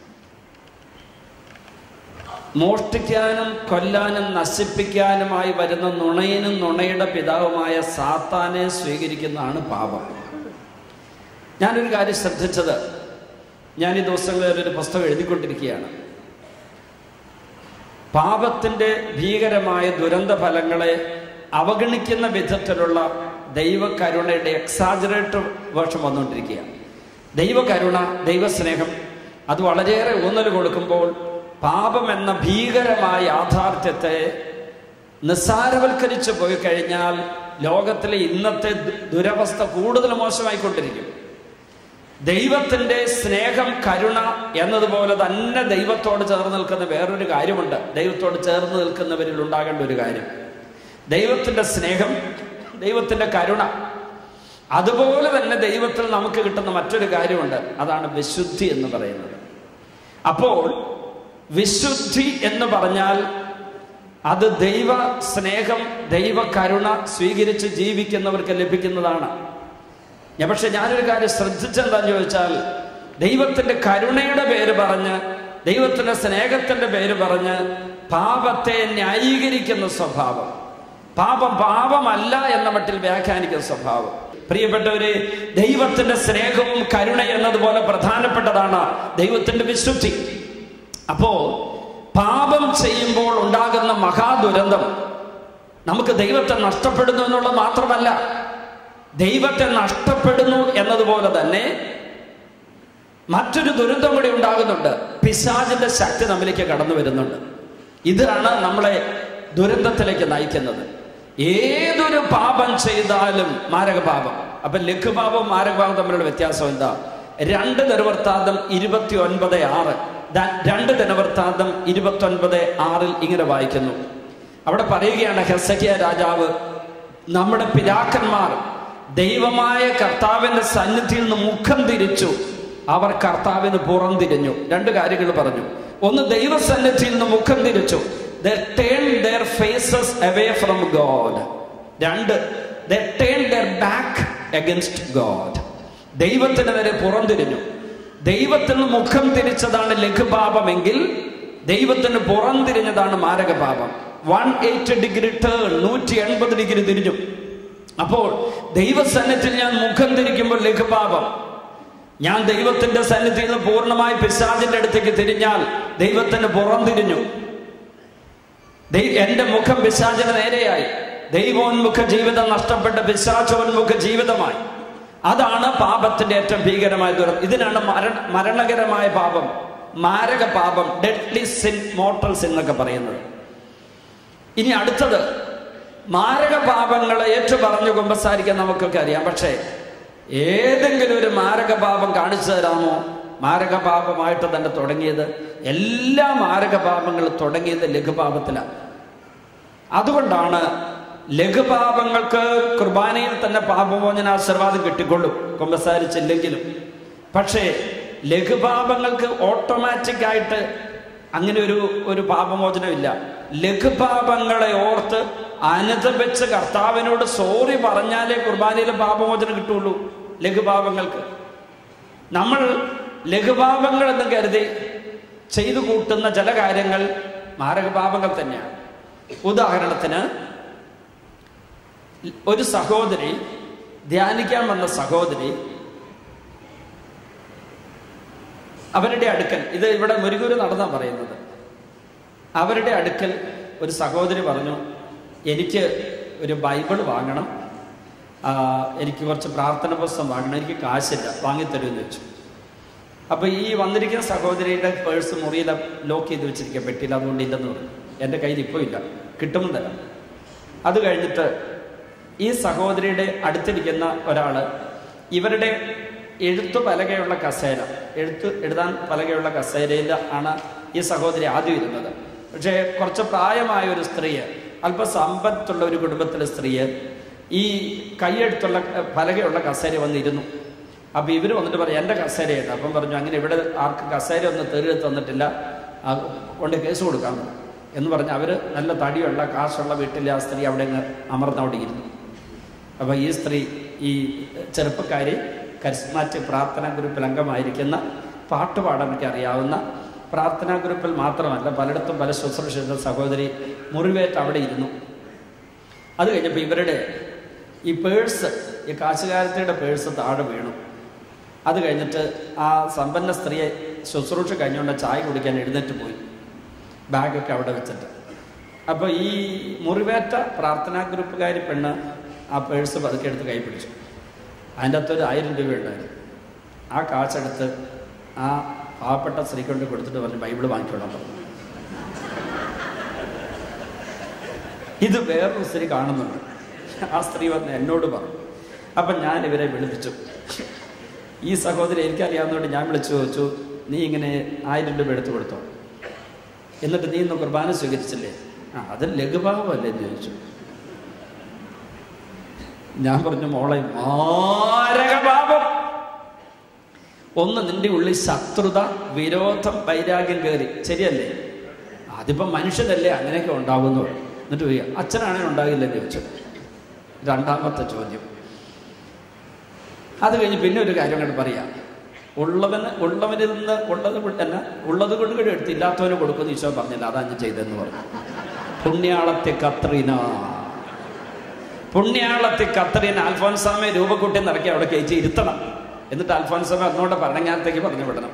മോഷ്ടിക്കാനും കൊല്ലാനും നശിപ്പിക്കാനുമായി വരുന്ന നുണയനും നുണയുടെ പിതാവുമായ സാത്താനെ സ്വീകരിക്കുന്നതാണ് പാപം ഞാനൊരു കാര്യം ശ്രദ്ധിച്ചത് ഞാൻ ഈ ദിവസങ്ങളിൽ ഒരു പുസ്തകം എഴുതിക്കൊണ്ടിരിക്കുകയാണ് പാപത്തിൻ്റെ ഭീകരമായ ദുരന്ത ഫലങ്ങളെ അവഗണിക്കുന്ന വിധത്തിലുള്ള ദൈവകരുണയുടെ എക്സാജറേറ്റ് വേഷം വന്നുകൊണ്ടിരിക്കുകയാണ് ദൈവകരുണ ദൈവസ്നേഹം അത് വളരെയേറെ ഊന്നൽ കൊടുക്കുമ്പോൾ പാപം എന്ന ഭീകരമായ യാഥാർത്ഥ്യത്തെ നിസ്സാരവൽക്കരിച്ചു പോയി കഴിഞ്ഞാൽ ലോകത്തിലെ ഇന്നത്തെ ദു- ദുരവസ്ഥ കൂടുതൽ മോശമായിക്കൊണ്ടിരിക്കും ദൈവത്തിന്റെ സ്നേഹം കരുണ എന്നതുപോലെ തന്നെ ദൈവത്തോട് ചേർന്ന് നിൽക്കുന്ന വേറൊരു കാര്യമുണ്ട് ദൈവത്തോട് ചേർന്ന് നിൽക്കുന്നവരിൽ ഉണ്ടാകേണ്ട ഒരു കാര്യം ദൈവത്തിന്റെ സ്നേഹം ദൈവത്തിന്റെ കരുണ അതുപോലെ തന്നെ ദൈവത്തിൽ നമുക്ക് കിട്ടുന്ന മറ്റൊരു കാര്യമുണ്ട് അതാണ് വിശുദ്ധി എന്ന് പറയുന്നത് അപ്പോൾ വിശുദ്ധി എന്ന് പറഞ്ഞാൽ അത് ദൈവ സ്നേഹം ദൈവ കരുണ സ്വീകരിച്ച് ജീവിക്കുന്നവർക്ക് ലഭിക്കുന്നതാണ് ഞാൻ പക്ഷെ ഞാനൊരു കാര്യം ശ്രദ്ധിച്ചെന്താന്ന് ചോദിച്ചാൽ ദൈവത്തിന്റെ കരുണയുടെ പേര് പറഞ്ഞ് ദൈവത്തിന്റെ സ്നേഹത്തിന്റെ പേര് പറഞ്ഞ് പാപത്തെ ന്യായീകരിക്കുന്ന സ്വഭാവം പാപം പാപമല്ല എന്ന മട്ടിൽ വ്യാഖ്യാനിക്കുന്ന സ്വഭാവം പ്രിയപ്പെട്ടവരെ ദൈവത്തിന്റെ സ്നേഹവും കരുണ എന്നതുപോലെ പ്രധാനപ്പെട്ടതാണ് ദൈവത്തിന്റെ വിശുദ്ധി അപ്പോ പാപം ചെയ്യുമ്പോൾ ഉണ്ടാകുന്ന മഹാദുരന്തം നമുക്ക് ദൈവത്തെ നഷ്ടപ്പെടുന്നു എന്നുള്ളത് മാത്രമല്ല ദൈവത്തെ നഷ്ടപ്പെടുന്നു എന്നതുപോലെ തന്നെ മറ്റൊരു ദുരന്തം കൂടി ഉണ്ടാകുന്നുണ്ട് പിശാചിന്റെ ശക്തി നമ്മിലേക്ക് കടന്നു വരുന്നുണ്ട് ഇതാണ് നമ്മളെ ദുരന്തത്തിലേക്ക് നയിക്കുന്നത് ഏതൊരു പാപം ചെയ്താലും മാരകപാപം അപ്പൊ ലഘുപാപം മാരകപാപം തമ്മിലുള്ള വ്യത്യാസം എന്താ രണ്ട് നിർവർത്താന്തം ഇരുപത്തി ഒൻപത് ആറ് ദ- രണ്ട് ദിനവൃത്താന്തം ഇരുപത്തി ഒൻപത് ആറിൽ ഇങ്ങനെ വായിക്കുന്നു അവിടെ പറയുകയാണ് ഹെസക്കിയ രാജാവ് നമ്മുടെ പിതാക്കന്മാർ ദൈവമായ കർത്താവിന്റെ സന്നിധിയിൽ നിന്ന് മുഖം തിരിച്ചു അവർ കർത്താവിന് പുറംതിരിഞ്ഞു രണ്ട് കാര്യങ്ങൾ പറഞ്ഞു ഒന്ന് ദൈവസന്നിധിയിൽ നിന്ന് മുഖം തിരിച്ചു turn their faces away from God രണ്ട് turn their back against God ദൈവത്തിന് നേരെ പുറംതിരിഞ്ഞു ദൈവത്തിന് മുഖം തിരിച്ചതാണ് ലഘുപാപമെങ്കിൽ ദൈവത്തിന് പുറംതിരിഞ്ഞതാണ് മാരകപാപം വൺ എയ്റ്റ് ഡിഗ്രി ടേൺ നൂറ്റി എൺപത് ഡിഗ്രി തിരിഞ്ഞു അപ്പോൾ ദൈവസന്നിധിയിൽ ഞാൻ മുഖം തിരിക്കുമ്പോൾ ലഘുപാപം ഞാൻ ദൈവത്തിന്റെ സന്നിധിയിൽ നിന്ന് പൂർണ്ണമായി പിശാചിന്റെ അടുത്തേക്ക് തിരിഞ്ഞാൽ ദൈവത്തിന് പുറം തിരിഞ്ഞു ദൈ- എന്റെ മുഖം പിശാചിന് നേരെയായി ദൈവോന്മുഖ ജീവിതം നഷ്ടപ്പെട്ട പിശാചോന്മുഖ ജീവിതമായി അതാണ് പാപത്തിന്റെ ഏറ്റവും ഭീകരമായ ദുരം ഇതിനാണ് മരണ മരണകരമായ പാപം മാരക പാപം ഡെഡ്ലി സിൻ മോർട്ടൽ സിൻ എന്നൊക്കെ പറയുന്നത് ഇനി അടുത്തത് മാരക പാപങ്ങളെ ഏറ്റു പറഞ്ഞു കുമ്പസാരിക്കാൻ നമുക്കൊക്കെ അറിയാം പക്ഷേ ഏതെങ്കിലും ഒരു മാരക പാപം കാണിച്ചു തരാമോ മാരക പാപമായിട്ട് തന്നെ തുടങ്ങിയത് എല്ലാ മാരക പാപങ്ങളും തുടങ്ങിയത് ലഘുപാപത്തിലാണ് അതുകൊണ്ടാണ് ലഘുപാപങ്ങൾക്ക് കുർബാനയിൽ തന്നെ പാപമോചന ആശീർവാദം കിട്ടിക്കൊള്ളും കുമ്പസാരിച്ചില്ലെങ്കിലും പക്ഷേ ലഘുപാപങ്ങൾക്ക് ഓട്ടോമാറ്റിക് ആയിട്ട് അങ്ങനെ ഒരു ഒരു പാപമോചനമില്ല ലഘുപാപങ്ങളെ ഓർത്ത് അനുദപിച്ച് കർത്താവിനോട് സോറി പറഞ്ഞാലേ കുർബാനയിൽ പാപമോചനം കിട്ടുള്ളൂ ലഘുപാപങ്ങൾക്ക് നമ്മൾ ലഘുപാപങ്ങൾ എന്ന് കരുതി ചെയ്തു കൂട്ടുന്ന ചില കാര്യങ്ങൾ മാരകപാപങ്ങൾ തന്നെയാണ് ഉദാഹരണത്തിന് ഒരു സഹോദരി ധ്യാനിക്കാൻ വന്ന സഹോദരി അവരുടെ അടുക്കൽ ഇത് ഇവിടെ മുരുകൂര് നടന്നാ പറയുന്നത് അവരുടെ അടുക്കൽ ഒരു സഹോദരി പറഞ്ഞു എനിക്ക് ഒരു ബൈബിൾ വാങ്ങണം ആ, എനിക്ക് കുറച്ച് പ്രാർത്ഥന പുസ്തകം വാങ്ങണം എനിക്ക് കാശില്ല വാങ്ങിത്തരുമെന്ന് വെച്ചു അപ്പൊ ഈ വന്നിരിക്കുന്ന സഹോദരിയുടെ പേഴ്സ് മുറിയിൽ ലോക്ക് ചെയ്ത് വെച്ചിരിക്കുക പെട്ടിയിൽ അതുകൊണ്ട് ഇല്ലെന്ന് പറഞ്ഞു എൻ്റെ കയ്യിൽ ഇപ്പോൾ ഇല്ല കിട്ടുമ്പോൾ തരാം അത് കഴിഞ്ഞിട്ട് ഈ സഹോദരിയുടെ അടുത്തിരിക്കുന്ന ഒരാള് ഇവരുടെ എഴുത്തു പലകയുള്ള കസേര എഴുത്ത് എഴുതാൻ പലകയുള്ള കസേരയിൽ ആണ് ഈ സഹോദരി ആദ്യം ഇരുന്നത് പക്ഷേ കുറച്ച് പ്രായമായ ഒരു സ്ത്രീയെ അല്പ സമ്പത്തുള്ള ഒരു കുടുംബത്തിലെ സ്ത്രീയെ ഈ കൈയെഴുത്തുള്ള ഏർ, പലകയുള്ള കസേര വന്നിരുന്നു അപ്പൊ ഇവര് വന്നിട്ട് പറയും എൻ്റെ കസേരയാണ് അപ്പം പറഞ്ഞു അങ്ങനെ ഇവിടെ ആർക്ക് കസേര ഒന്നും തെറി തന്നിട്ടില്ല ആ, കൊണ്ട് കേസ് കൊടുക്കാൻ പറഞ്ഞു എന്ന് പറഞ്ഞ് അവര് നല്ല തടിയുള്ള കാശുള്ള വീട്ടിലെ ആ സ്ത്രീ അവിടെ അങ്ങ് അമർന്ന് അവിടെ ഇരുന്നു അപ്പൊ ഈ സ്ത്രീ ഈ ചെറുപ്പക്കാരി കരിസ്മാറ്റിക് പ്രാർത്ഥനാ ഗ്രൂപ്പിൽ അംഗമായിരിക്കുന്ന പാട്ട് പാടാനൊക്കെ അറിയാവുന്ന പ്രാർത്ഥനാ ഗ്രൂപ്പിൽ മാത്രമല്ല പലയിടത്തും പല ശുശ്രൂഷിച്ച സഹോദരി മുറിവേറ്റ് അവിടെ ഇരുന്നു അത് കഴിഞ്ഞപ്പോൾ ഇവരുടെ ഈ പേഴ്സ് ഈ കാശുകാരത്തിയുടെ പേഴ്സ് താഴെ വീണു അത് കഴിഞ്ഞിട്ട് ആ സമ്പന്ന സ്ത്രീയെ ശുശ്രൂഷ കഴിഞ്ഞുകൊണ്ട് ചായ കുടിക്കാൻ എഴുന്നേറ്റ് പോയി ബാഗൊക്കെ അവിടെ വെച്ചിട്ട് അപ്പോൾ ഈ മുറിവേറ്റ പ്രാർത്ഥനാ ഗ്രൂപ്പുകാരി പെണ്ണ് ആ പേഴ്സ് പതുക്കെ എടുത്ത് കൈ പിടിച്ചു അതിൻ്റെ അകത്തൊരു ആയിരം രൂപ ഉണ്ടായിരുന്നു ആ കാശെടുത്ത് ആ പാവപ്പെട്ട സ്ത്രീ കൊണ്ട് കൊടുത്തിട്ട് പറഞ്ഞു ബൈബിൾ വാങ്ങിക്കോളാൻ പറഞ്ഞു ഇത് വേറൊരു സ്ത്രീ കാണുന്നുണ്ട് ആ സ്ത്രീ വന്ന് എന്നോട് പറഞ്ഞു അപ്പം ഞാൻ ഇവരെ വിളിപ്പിച്ചു ഈ സഹോദരി എനിക്കറിയാവുന്നതുകൊണ്ട് ഞാൻ വിളിച്ചു ചോദിച്ചു നീ ഇങ്ങനെ ആയിരം രൂപ എടുത്തു കൊടുത്തോ എന്നിട്ട് നീ ഇന്ന് കുർബാന സ്വീകരിച്ചില്ലേ ആ അത് ലഘുഭാവമല്ലേ എന്ന് ചോദിച്ചു ഞാൻ പറഞ്ഞു മോളെ മാരകപാപം ഒന്ന് നിന്റെ ഉള്ളിൽ ശത്രുത വിരോധം വൈരാഗ്യം കയറി ശരിയല്ലേ അതിപ്പം മനുഷ്യനല്ലേ അങ്ങനെയൊക്കെ ഉണ്ടാകുന്നു എന്നിട്ട് പോയി അച്ഛനാണെങ്കിൽ ഉണ്ടാകില്ലെന്ന് ചോദിച്ചു രണ്ടാമത്തെ ചോദ്യം അത് കഴിഞ്ഞ് പിന്നെ ഒരു കാര്യം കണ്ട് പറയാം ഉള്ളവന് ഉള്ളവനിൽ നിന്ന് ഉള്ളത് കൊണ്ട് തന്നെ ഉള്ളത് കൊണ്ട് കൂടി എടുത്ത് ഇല്ലാത്തവന് കൊടുക്കുമെന്ന് ഈശോ പറഞ്ഞില്ല അതാ ഞാൻ ചെയ്തെന്ന് പറഞ്ഞു പുണ്യാളത്തെ കത്രീന പുണ്യാളത്തെ കത്രീന അൽഫോൻസാമെ രൂപക്കുട്ടി നിറക്കി അവിടെ കയറ്റി ഇരുത്തണം എന്നിട്ട് അൽഫോൻസാമെ അന്നോട്ട് ഭരണങ്ങാനത്തേക്ക് പറഞ്ഞു വിടണം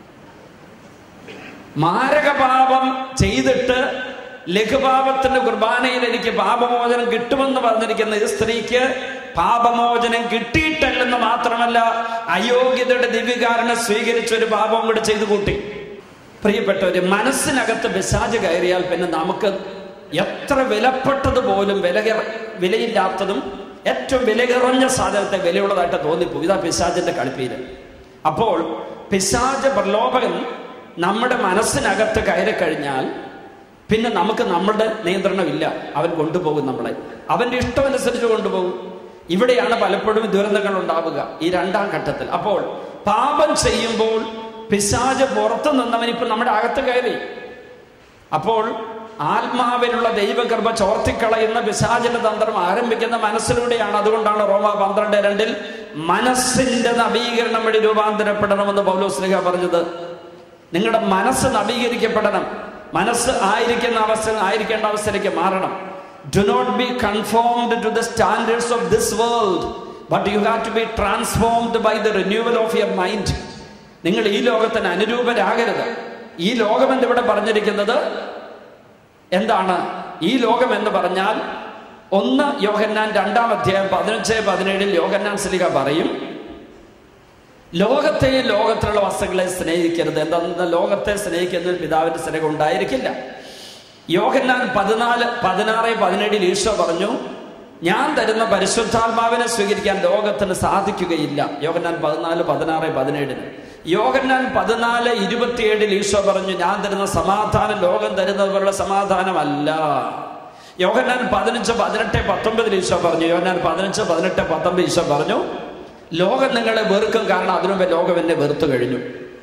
മാരകപാപം ചെയ്തിട്ട് ലഘുപാപത്തിന്റെ കുർബാനയിൽ എനിക്ക് പാപമോചനം കിട്ടുമെന്ന് പറഞ്ഞിരിക്കുന്ന ഈ സ്ത്രീക്ക് പാപമോചനം കിട്ടിയിട്ടല്ലെന്ന് മാത്രമല്ല അയോഗ്യതയുടെ ദിവ്യകാരനെ സ്വീകരിച്ച ഒരു പാപം കൂടെ ചെയ്തു കൂട്ടി പ്രിയപ്പെട്ടവര് മനസ്സിനകത്ത് പിശാജ് കയറിയാൽ പിന്നെ നമുക്ക് എത്ര വിലപ്പെട്ടത് പോലും വില വിലയില്ലാത്തതും ഏറ്റവും വില കുറഞ്ഞ സാധനത്തെ വിലയുള്ളതായിട്ട് തോന്നിപ്പോകും ഇതാ പിശാജിന്റെ കളിപ്പീര് അപ്പോൾ പിശാജ് പ്രലോഭകൻ നമ്മുടെ മനസ്സിനകത്ത് കയറി കഴിഞ്ഞാൽ പിന്നെ നമുക്ക് നമ്മളുടെ നിയന്ത്രണമില്ല അവൻ കൊണ്ടുപോകും നമ്മളെ അവന്റെ ഇഷ്ടമനുസരിച്ച് കൊണ്ടുപോകും ഇവിടെയാണ് പലപ്പോഴും ദുരന്തങ്ങൾ ഉണ്ടാവുക ഈ രണ്ടാം ഘട്ടത്തിൽ അപ്പോൾ പാപം ചെയ്യുമ്പോൾ പിശാജ് പുറത്തു നിന്നവൻ ഇപ്പൊ നമ്മുടെ അകത്ത് കയറി അപ്പോൾ ആത്മാവിലുള്ള ദൈവകൃപ ചോർത്തിക്കളയുന്ന പിശാചിന്റെ തന്ത്രം ആരംഭിക്കുന്ന മനസ്സിലൂടെയാണ് അതുകൊണ്ടാണ് റോമ പന്ത്രണ്ട് രണ്ടിൽ മനസ്സിന്റെ നവീകരണം വഴി രൂപാന്തരപ്പെടണമെന്ന് പൗലോസ്ലിഹ പറഞ്ഞത് നിങ്ങളുടെ മനസ്സ് നവീകരിക്കപ്പെടണം മനസ്സ് ആയിരിക്കുന്ന അവസ്ഥ ആയിരിക്കേണ്ട അവസ്ഥയിലേക്ക് മാറണം do not be conformed to the standards of this world but you have to be transformed by the renewal of your mind നിങ്ങൾ ഈ ലോകത്തിന് അനുരൂപരാകരുത് ഈ ലോകം എന്നിവിടെ പറഞ്ഞിരിക്കുന്നത് എന്താണ് ഈ ലോകം എന്ന് പറഞ്ഞാൽ ഒന്ന് യോഹന്നാൻ രണ്ടാം അധ്യായം പതിനഞ്ച് പതിനേഴിൽ യോഹന്നാൻ സ്ലിഹ പറയും ലോകത്തെയും ലോകത്തിലുള്ള വസ്തുക്കളെ സ്നേഹിക്കരുത് എന്താ ലോകത്തെ സ്നേഹിക്കുന്ന പിതാവിന്റെ സ്നേഹം ഉണ്ടായിരിക്കില്ല യോഹന്നാൻ പതിനാല് പതിനാറ് പതിനേഴിൽ ഈശോ പറഞ്ഞു ഞാൻ തരുന്ന പരിശുദ്ധാത്മാവിനെ സ്വീകരിക്കാൻ ലോകത്തിന് സാധിക്കുകയില്ല യോഹന്നാൻ പതിനാല് പതിനാറ് പതിനേഴിന് യോഹന്നാൻ പതിനാല് ഇരുപത്തിയേഴിൽ ഈശോ പറഞ്ഞു ഞാൻ തരുന്ന സമാധാനം ലോകം തരുന്നത് പോലുള്ള സമാധാനമല്ല യോഹന്നാൻ പതിനഞ്ച് പതിനെട്ട് പത്തൊമ്പതിൽ ഈശോ പറഞ്ഞു യോഹന്നാൻ പതിനഞ്ച് പതിനെട്ട് പത്തൊമ്പത് ഈശോ പറഞ്ഞു ലോകം നിങ്ങളെ വെറുക്കും കാരണം അതിനുമുമ്പ് ലോകം എന്നെ വെറുത്തു കഴിഞ്ഞു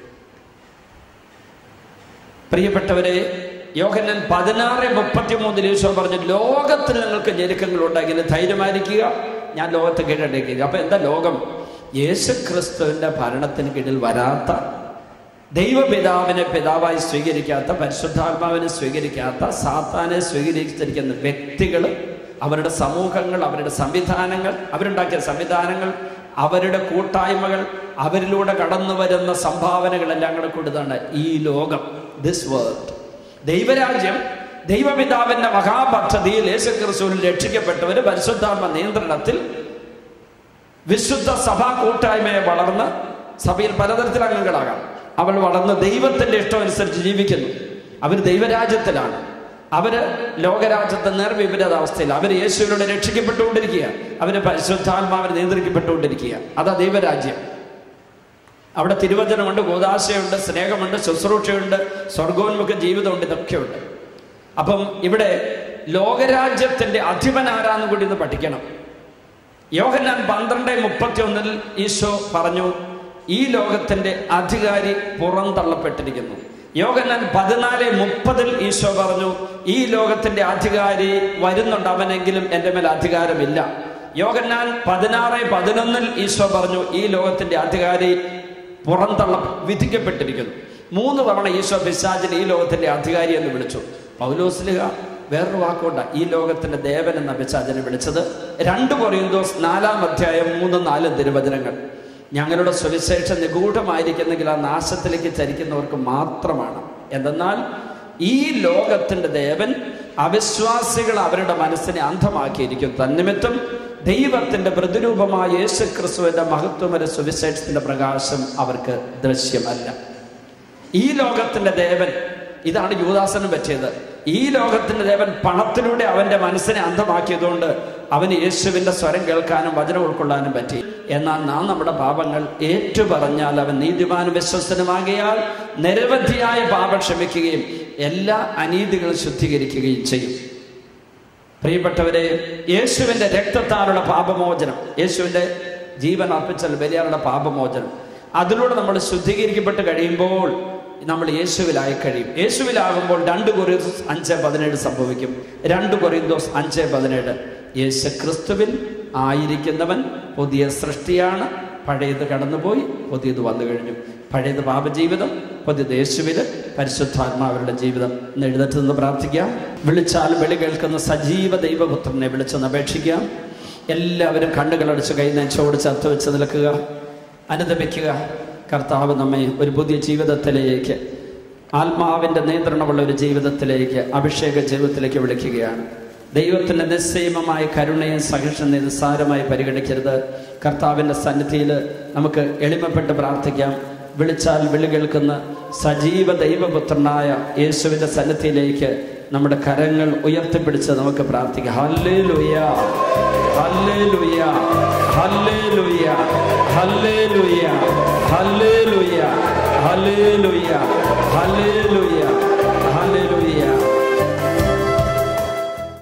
പ്രിയപ്പെട്ടവരെ യോഹന്നൻ പതിനാറ് മുപ്പത്തി മൂന്നിൽ ഈശോ പറഞ്ഞു ലോകത്തിൽ നിങ്ങൾക്ക് ഞെരുക്കങ്ങൾ ഉണ്ടെങ്കിൽ ധൈര്യമായിരിക്കുക ഞാൻ ലോകത്തെ കീഴടക്കുക അപ്പൊ എന്താ ലോകം യേശു ക്രിസ്തുവിന്റെ ഭരണത്തിന് കീഴിൽ വരാത്ത ദൈവപിതാവിനെ പിതാവായി സ്വീകരിക്കാത്ത പരിശുദ്ധാത്മാവിനെ സ്വീകരിക്കാത്ത സാത്താനെ സ്വീകരിച്ചിരിക്കുന്ന വ്യക്തികൾ അവരുടെ സമൂഹങ്ങൾ അവരുടെ സംവിധാനങ്ങൾ അവരുണ്ടാക്കിയ സംവിധാനങ്ങൾ അവരുടെ കൂട്ടായ്മകൾ അവരിലൂടെ കടന്നു വരുന്ന സംഭാവനകളെല്ലാം കൂടെ കൊടുത്താണ് ഈ ലോകം ദിസ് വേൾഡ് ദൈവരാജ്യം ദൈവപിതാവിന്റെ മഹാപദ്ധതിയിൽ യേശുക്രിസ്തുവിൽ രക്ഷിക്കപ്പെട്ടവര് പരിശുദ്ധാത്മ നിയന്ത്രണത്തിൽ വിശുദ്ധ സഭാ കൂട്ടായ്മയെ വളർന്ന് സഭയിൽ പലതരത്തിൽ അംഗങ്ങളാകാം അവൾ വളർന്ന് ദൈവത്തിന്റെ ഇഷ്ടം അനുസരിച്ച് ജീവിക്കുന്നു അവർ ദൈവരാജ്യത്തിലാണ് അവര് ലോകരാജ്യത്തെ നേർവിപരീത അവസ്ഥയിൽ അവർ യേശുവിലൂടെ രക്ഷിക്കപ്പെട്ടുകൊണ്ടിരിക്കുക അവര് പരിശുദ്ധാത്മാവിനെ നിയന്ത്രിക്കപ്പെട്ടുകൊണ്ടിരിക്കുക അതാ ദൈവരാജ്യം അവിടെ തിരുവചനമുണ്ട് ഗോദാശയുണ്ട് സ്നേഹമുണ്ട് ശുശ്രൂഷയുണ്ട് സ്വർഗോന്മുഖ ജീവിതമുണ്ട് ഇതൊക്കെയുണ്ട് അപ്പം ഇവിടെ ലോകരാജ്യത്തിന്റെ അധിപൻ ആരാന്ന് കൂടി ഒന്ന് പഠിക്കണം യോഹന്നാൻ പന്ത്രണ്ട് മുപ്പത്തി ഒന്നിൽ ഈശോ പറഞ്ഞു ഈ ലോകത്തിന്റെ അധികാരി പുറന്തള്ളപ്പെട്ടിരിക്കുന്നു യോഹന്നാൻ പതിനാല് മുപ്പതിൽ ഈശോ പറഞ്ഞു ഈ ലോകത്തിന്റെ അധികാരി വരുന്നുണ്ട് അവനെങ്കിലും എൻ്റെ മേൽ അധികാരമില്ല യോഹന്നാൻ പതിനാറ് പതിനൊന്നിൽ ഈശോ പറഞ്ഞു ഈ ലോകത്തിന്റെ അധികാരി പുറന്തള്ള വിധിക്കപ്പെട്ടിരിക്കുന്നു മൂന്ന് തവണ ഈശോ പിശാചിനെ ഈ ലോകത്തിന്റെ അധികാരി എന്ന് വിളിച്ചു പൗലോസ്ലിഹ വേറൊരു വാക്കുകൊണ്ട ഈ ലോകത്തിന്റെ ദേവൻ എന്ന പിശാചിനെ വിളിച്ചത് രണ്ട് കൊറിയന്തോസ് നാലാം അധ്യായം മൂന്നും നാലും തിരുവചനങ്ങൾ ഞങ്ങളുടെ സുവിശേഷം നിഗൂഢമായിരിക്കുന്നെങ്കിൽ ആ നാശത്തിലേക്ക് ചരിക്കുന്നവർക്ക് മാത്രമാണ് എന്തെന്നാൽ ഈ ലോകത്തിന്റെ ദേവൻ അവിശ്വാസികൾ അവരുടെ മനസ്സിനെ അന്ധമാക്കിയിരിക്കും തന്നിമിത്തം ദൈവത്തിന്റെ പ്രതിരൂപമായ യേശു ക്രിസ്തുവിന്റെ മഹത്വമര സുവിശേഷത്തിന്റെ പ്രകാശം അവർക്ക് ദൃശ്യമല്ല ഈ ലോകത്തിന്റെ ദേവൻ ഇതാണ് യൂദാസനും പറ്റിയത് ഈ ലോകത്തിന്റെ ദേവൻ പണത്തിലൂടെ അവന്റെ മനസ്സിനെ അന്ധമാക്കിയതുകൊണ്ട് അവന് യേശുവിന്റെ സ്വരം കേൾക്കാനും വചനം ഉൾക്കൊള്ളാനും പറ്റി എന്നാൽ നാം നമ്മുടെ പാപങ്ങൾ ഏറ്റുപറഞ്ഞാൽ അവൻ നീതിമാനും വിശ്വസനുമാകിയാൽ നിരവധിയായ പാപം ക്ഷമിക്കുകയും എല്ലാ അനീതികളും ശുദ്ധീകരിക്കുകയും ചെയ്യും പ്രിയപ്പെട്ടവരെ യേശുവിന്റെ രക്തത്താലുള്ള പാപമോചനം യേശുവിന്റെ ജീവൻ അർപ്പിച്ചാൽ വലിയാളുടെ പാപമോചനം അതിലൂടെ നമ്മൾ ശുദ്ധീകരിക്കപ്പെട്ട് കഴിയുമ്പോൾ നമ്മൾ യേശുവിലായി കഴിയും യേശുവിലാകുമ്പോൾ രണ്ട് കൊറിയന്തോസ് അഞ്ച് പതിനേഴ് സംഭവിക്കും രണ്ട് കൊറിയന്തോസ് അഞ്ച് പതിനേഴ് യേശു ക്രിസ്തുവിൽ ആയിരിക്കുന്നവൻ പുതിയ സൃഷ്ടിയാണ് പഴയത് കടന്നുപോയി പുതിയത് വന്നു കഴിഞ്ഞു പഴയത് പാപജീവിതം പുതിയത് യേശുവില് പരിശുദ്ധാത്മാവരുടെ ജീവിതം എന്ന് എഴുന്നേറ്റ് നിന്ന് പ്രാർത്ഥിക്കാം വിളിച്ചാൽ വിളി കേൾക്കുന്ന സജീവ ദൈവപുത്രനെ വിളിച്ചൊന്ന് അപേക്ഷിക്കാം എല്ലാവരും കണ്ണുകളടച്ച് കൈ നെച്ചോട് ചേർത്ത് വെച്ച് നിൽക്കുക അനുദപിക്കുക കർത്താവ് നമ്മെ ഒരു പുതിയ ജീവിതത്തിലേക്ക് ആത്മാവിൻ്റെ നിയന്ത്രണമുള്ള ഒരു ജീവിതത്തിലേക്ക് അഭിഷേക ജീവിതത്തിലേക്ക് വിളിക്കുകയാണ് ദൈവത്തിൻ്റെ നിസ്സീമമായ കരുണയും സഹിഷ്ണുതയും നിസ്സാരമായി പരിഗണിക്കരുത് കർത്താവിൻ്റെ സന്നിധിയിൽ നമുക്ക് എളിമപ്പെട്ട് പ്രാർത്ഥിക്കാം വിളിച്ചാൽ വിളി കേൾക്കുന്ന സജീവ ദൈവപുത്രനായ യേശുവിൻ്റെ സന്നിധിയിലേക്ക് നമ്മുടെ കരങ്ങൾ ഉയർത്തിപ്പിടിച്ച് നമുക്ക് പ്രാർത്ഥിക്കാം ഹല്ലേ ലുയ ഹല്ലേ ലുയ ഹല്ലേ ലുയ ഹല്ലേ ലുയ ഹല്ലേ ലുയ ഹല്ലേ ലുയ